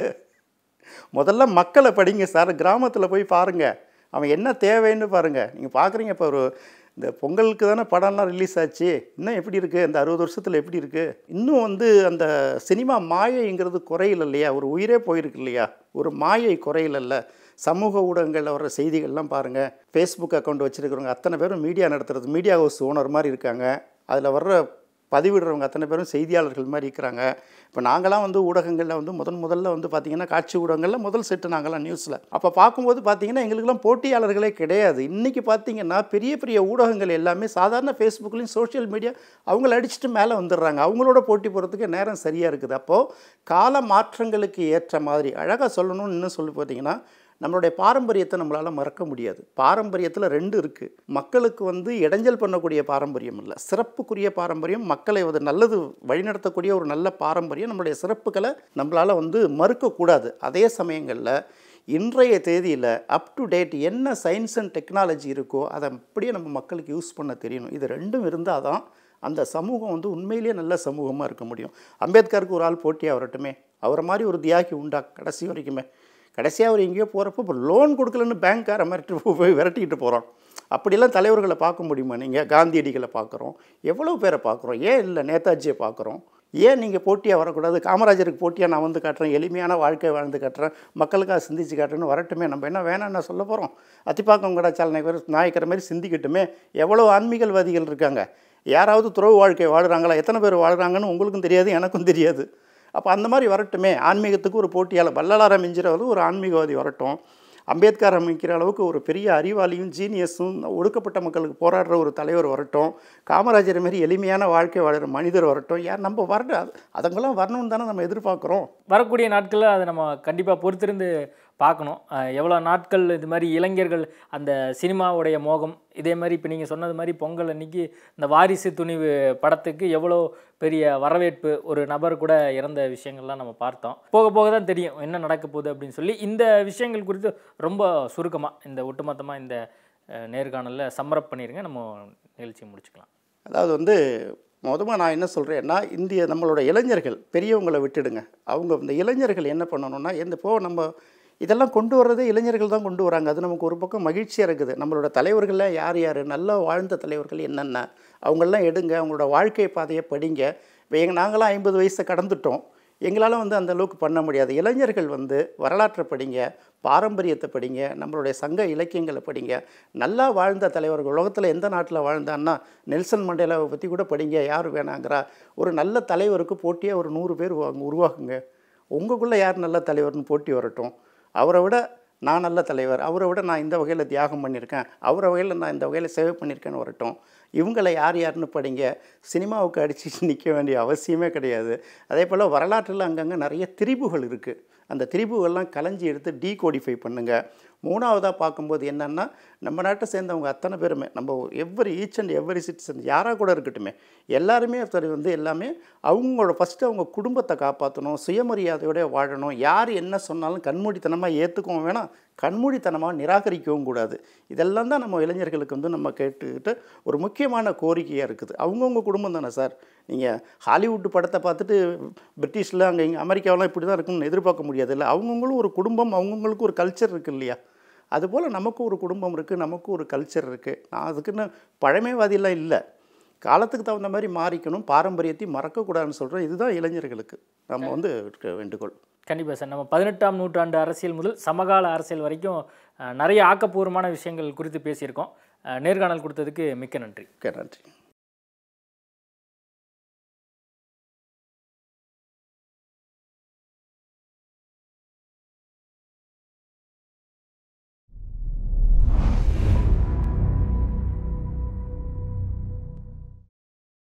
முதல்ல மக்களை படிங்க சார் கிராமத்தில் போய் பாருங்கள் அவன் என்ன தேவைன்னு பாருங்கள் நீங்கள் பார்க்குறீங்க இப்போ ஒரு இந்த பொங்கலுக்கு தானே படம்லாம் ரிலீஸ் ஆச்சு இன்னும் எப்படி இருக்குது இந்த அறுபது வருஷத்தில் எப்படி இருக்குது இன்னும் வந்து அந்த சினிமா மாயைங்கிறது குறையல இல்லையா ஒரு உயிரே போயிருக்கு இல்லையா ஒரு மாயை குறையலல்ல சமூக ஊடகங்களில் வர்ற செய்திகள்லாம் பாருங்கள் ஃபேஸ்புக் அக்கௌண்ட் வச்சுருக்கிறவங்க அத்தனை பேரும் மீடியா நடத்துறது மீடியா ஹவுஸ் ஓனர் மாதிரி இருக்காங்க அதில் வர்ற பதிவிடுறவங்க அத்தனை பேரும் செய்தியாளர்கள் மாதிரி இருக்கிறாங்க இப்போ நாங்களாம் வந்து ஊடகங்களில் வந்து முதன் முதல்ல வந்து பார்த்திங்கன்னா காட்சி ஊடகங்களில் முதல் செட்டு நாங்களாம் நியூஸில் அப்போ பார்க்கும்போது பார்த்திங்கன்னா எங்களுக்கெல்லாம் போட்டியாளர்களே கிடையாது இன்றைக்கி பார்த்திங்கன்னா பெரிய பெரிய ஊடகங்கள் எல்லாமே சாதாரண ஃபேஸ்புக்லேயும் சோஷியல் மீடியா அவங்கள அடிச்சுட்டு மேலே வந்துடுறாங்க அவங்களோட போட்டி போகிறதுக்கு நேரம் சரியாக இருக்குது அப்போது கால மாற்றங்களுக்கு ஏற்ற மாதிரி அழகாக சொல்லணும்னு இன்னும் சொல்லி பார்த்தீங்கன்னா நம்மளுடைய பாரம்பரியத்தை நம்மளால் மறக்க முடியாது பாரம்பரியத்தில் ரெண்டு இருக்குது மக்களுக்கு வந்து இடைஞ்சல் பண்ணக்கூடிய பாரம்பரியம் இல்லை சிறப்புக்குரிய பாரம்பரியம் மக்களை வந்து நல்லது வழிநடத்தக்கூடிய ஒரு நல்ல பாரம்பரியம் நம்மளுடைய சிறப்புகளை நம்மளால் வந்து மறுக்கக்கூடாது அதே சமயங்களில் இன்றைய தேதியில் அப் டு டேட் என்ன சயின்ஸ் அண்ட் டெக்னாலஜி இருக்கோ அதை அப்படியே நம்ம மக்களுக்கு யூஸ் பண்ண தெரியணும் இது ரெண்டும் இருந்தால் தான் அந்த சமூகம் வந்து உண்மையிலேயே நல்ல சமூகமாக இருக்க முடியும் அம்பேத்கருக்கு ஒரு ஆள் போட்டியாக வரட்டுமே அவரை மாதிரி ஒரு தியாகி உண்டா கடைசி வரைக்குமே கடைசியாக அவர் எங்கேயோ போகிறப்போ இப்போ லோன் கொடுக்கலன்னு பேங்க்கார மிரட்டி போய் விரட்டிக்கிட்டு போகிறோம் அப்படிலாம் தலைவர்களை பார்க்க முடியுமா நீங்கள் காந்தியடிகளை பார்க்குறோம் எவ்வளோ பேரை பார்க்குறோம் ஏன் இல்லை நேதாஜியை பார்க்குறோம் ஏன் நீங்கள் போட்டியாக வரக்கூடாது காமராஜருக்கு போட்டியாக நான் வந்து காட்டுறேன் எளிமையான வாழ்க்கை வாழ்ந்து காட்டுறேன் மக்களுக்காக சிந்திச்சு காட்டுறேன்னு வரட்டுமே நம்ம என்ன வேணாம்னு சொல்ல போகிறோம் அத்திப்பாக்கம் கூட சாலனை பேர் நாயக்கிற மாதிரி சிந்திக்கட்டுமே எவ்வளோ ஆன்மீகவாதிகள் இருக்காங்க யாராவது துறவு வாழ்க்கை வாழ்கிறாங்களா எத்தனை பேர் வாழ்கிறாங்கன்னு உங்களுக்கும் தெரியாது எனக்கும் தெரியாது அப்போ அந்த மாதிரி வரட்டுமே ஆன்மீகத்துக்கு ஒரு போட்டியாளர் வள்ளலாரை மிஞ்சிறவர் ஒரு ஆன்மீகவாதி வரட்டும் அம்பேத்கர் அமைக்கிற அளவுக்கு ஒரு பெரிய அறிவாளியும் ஜீனியஸும் ஒடுக்கப்பட்ட மக்களுக்கு போராடுற ஒரு தலைவர் வரட்டும் காமராஜர் மாதிரி எளிமையான வாழ்க்கை வாழ்கிற மனிதர் வரட்டும் யார் நம்ம வரட்டும் அது- அதங்கெல்லாம் வரணும்னு தானே நம்ம எதிர்பார்க்குறோம் வரக்கூடிய நாட்களில் அதை நம்ம கண்டிப்பாக பொறுத்திருந்து பார்க்கணும் அஹ் எவ்வளோ நாட்கள் இது மாதிரி இளைஞர்கள் அந்த சினிமாவுடைய மோகம் இதே மாதிரி இப்போ நீங்கள் சொன்னது மாதிரி பொங்கல் அன்னைக்கு இந்த வாரிசு துணிவு படத்துக்கு எவ்வளோ பெரிய வரவேற்பு ஒரு நபர் கூட இறந்த விஷயங்கள்லாம் நம்ம பார்த்தோம் போக போக தான் தெரியும் என்ன நடக்க போகுது அப்படின்னு சொல்லி இந்த விஷயங்கள் குறித்து ரொம்ப சுருக்கமாக இந்த ஒட்டுமொத்தமாக இந்த அஹ், நேர்காணலில் சம்மரப் பண்ணிடுங்க நம்ம நிகழ்ச்சியை முடிச்சுக்கலாம் அதாவது வந்து மொதமாக நான் என்ன சொல்கிறேன்னா இந்திய நம்மளோட இளைஞர்கள் பெரியவங்களை விட்டுடுங்க அவங்க இந்த இளைஞர்கள் என்ன பண்ணணும்னா இந்த இப்போ நம்ம இதெல்லாம் கொண்டு வர்றதே இளைஞர்கள் தான் கொண்டு வராங்க அது நமக்கு ஒரு பக்கம் மகிழ்ச்சியாக இருக்குது நம்மளோட தலைவர்கள்லாம் யார் யார் நல்லா வாழ்ந்த தலைவர்கள் என்னென்ன அவங்களெல்லாம் எடுங்க அவங்களோட வாழ்க்கை பாதையை படிங்க இப்போ எங்கள் நாங்களாம் ஐம்பது வயசை கடந்துட்டோம் எங்களால் வந்து அந்த அளவுக்கு பண்ண முடியாது இளைஞர்கள் வந்து வரலாற்றை படிங்க பாரம்பரியத்தை படிங்க நம்மளுடைய சங்க இலக்கியங்களை படிங்க நல்லா வாழ்ந்த தலைவர்கள் உலகத்தில் எந்த நாட்டில் வாழ்ந்தான்னா நெல்சன் மண்டேலாவை பற்றி கூட படிங்க யார் வேணாங்கிறா ஒரு நல்ல தலைவருக்கு போட்டியாக ஒரு நூறு பேர் வாங்க உருவாக்குங்க உங்களுக்குள்ளே யார் நல்ல தலைவர்னு போட்டி வரட்டும் அவரை விட நான் நல்ல தலைவர் அவரை விட நான் இந்த வகையில் தியாகம் பண்ணியிருக்கேன் அவரை வகையில் நான் இந்த வகையில் சேவை பண்ணியிருக்கேன்னு வரட்டும் இவங்களை யார் யாருன்னு படிங்க சினிமாவுக்கு அடிச்சு நிற்க வேண்டிய அவசியமே கிடையாது அதே போல் வரலாற்றில் அங்கங்கே நிறைய திரிபுகள் இருக்குது அந்த திரிபுகள்லாம் கலைஞ்சி எடுத்து டீகோடிஃபை பண்ணுங்கள் மூணாவதாக பார்க்கும்போது என்னென்னா நம்ம நாட்டை சேர்ந்தவங்க அத்தனை பேருமே நம்ம every each and every citizen யாராக கூட இருக்கட்டுமே எல்லாருமே சரி வந்து எல்லாமே அவங்களோட ஃபஸ்ட்டு அவங்க குடும்பத்தை காப்பாற்றணும் சுயமரியாதையோட வாழணும் யார் என்ன சொன்னாலும் கண்மூடித்தனமாக ஏற்றுக்கவும் வேணாம் கண்மூடித்தனமாக நிராகரிக்கவும் கூடாது இதெல்லாம் தான் நம்ம இளைஞர்களுக்கு வந்து நம்ம கேட்டுக்கிட்டு ஒரு முக்கியமான கோரிக்கையாக இருக்குது அவங்கவுங்க குடும்பம் தானே சார் நீங்கள் ஹாலிவுட் படத்தை பார்த்துட்டு பிரிட்டிஷில் அங்கே இங்கே அமெரிக்காவெலாம் இப்படி தான் இருக்கும்னு எதிர்பார்க்க முடியாது இல்லை அவங்கவுங்களும் ஒரு குடும்பம் அவங்கவுங்களுக்கு ஒரு கல்ச்சர் இருக்குது இல்லையா அதுபோல் நமக்கும் ஒரு குடும்பம் இருக்குது நமக்கும் ஒரு கல்ச்சர் இருக்குது நான் அதுக்குன்னு பழமைவாதியெல்லாம் இல்லை காலத்துக்கு தகுந்த மாதிரி மாறிக்கணும் பாரம்பரியத்தையும் மறக்கக்கூடாதுன்னு சொல்கிறேன் இதுதான் இளைஞர்களுக்கு நம்ம வந்து இருக்க வேண்டுகோள் கண்டிப்பாக சார் நம்ம பதினெட்டாம் நூற்றாண்டு அரசியல் முதல் சமகால அரசியல் வரைக்கும் அஹ், நிறைய ஆக்கப்பூர்வமான விஷயங்கள் குறித்து பேசியிருக்கோம் அஹ், நேர்காணல் கொடுத்ததுக்கு மிக்க நன்றி ஓகே நன்றி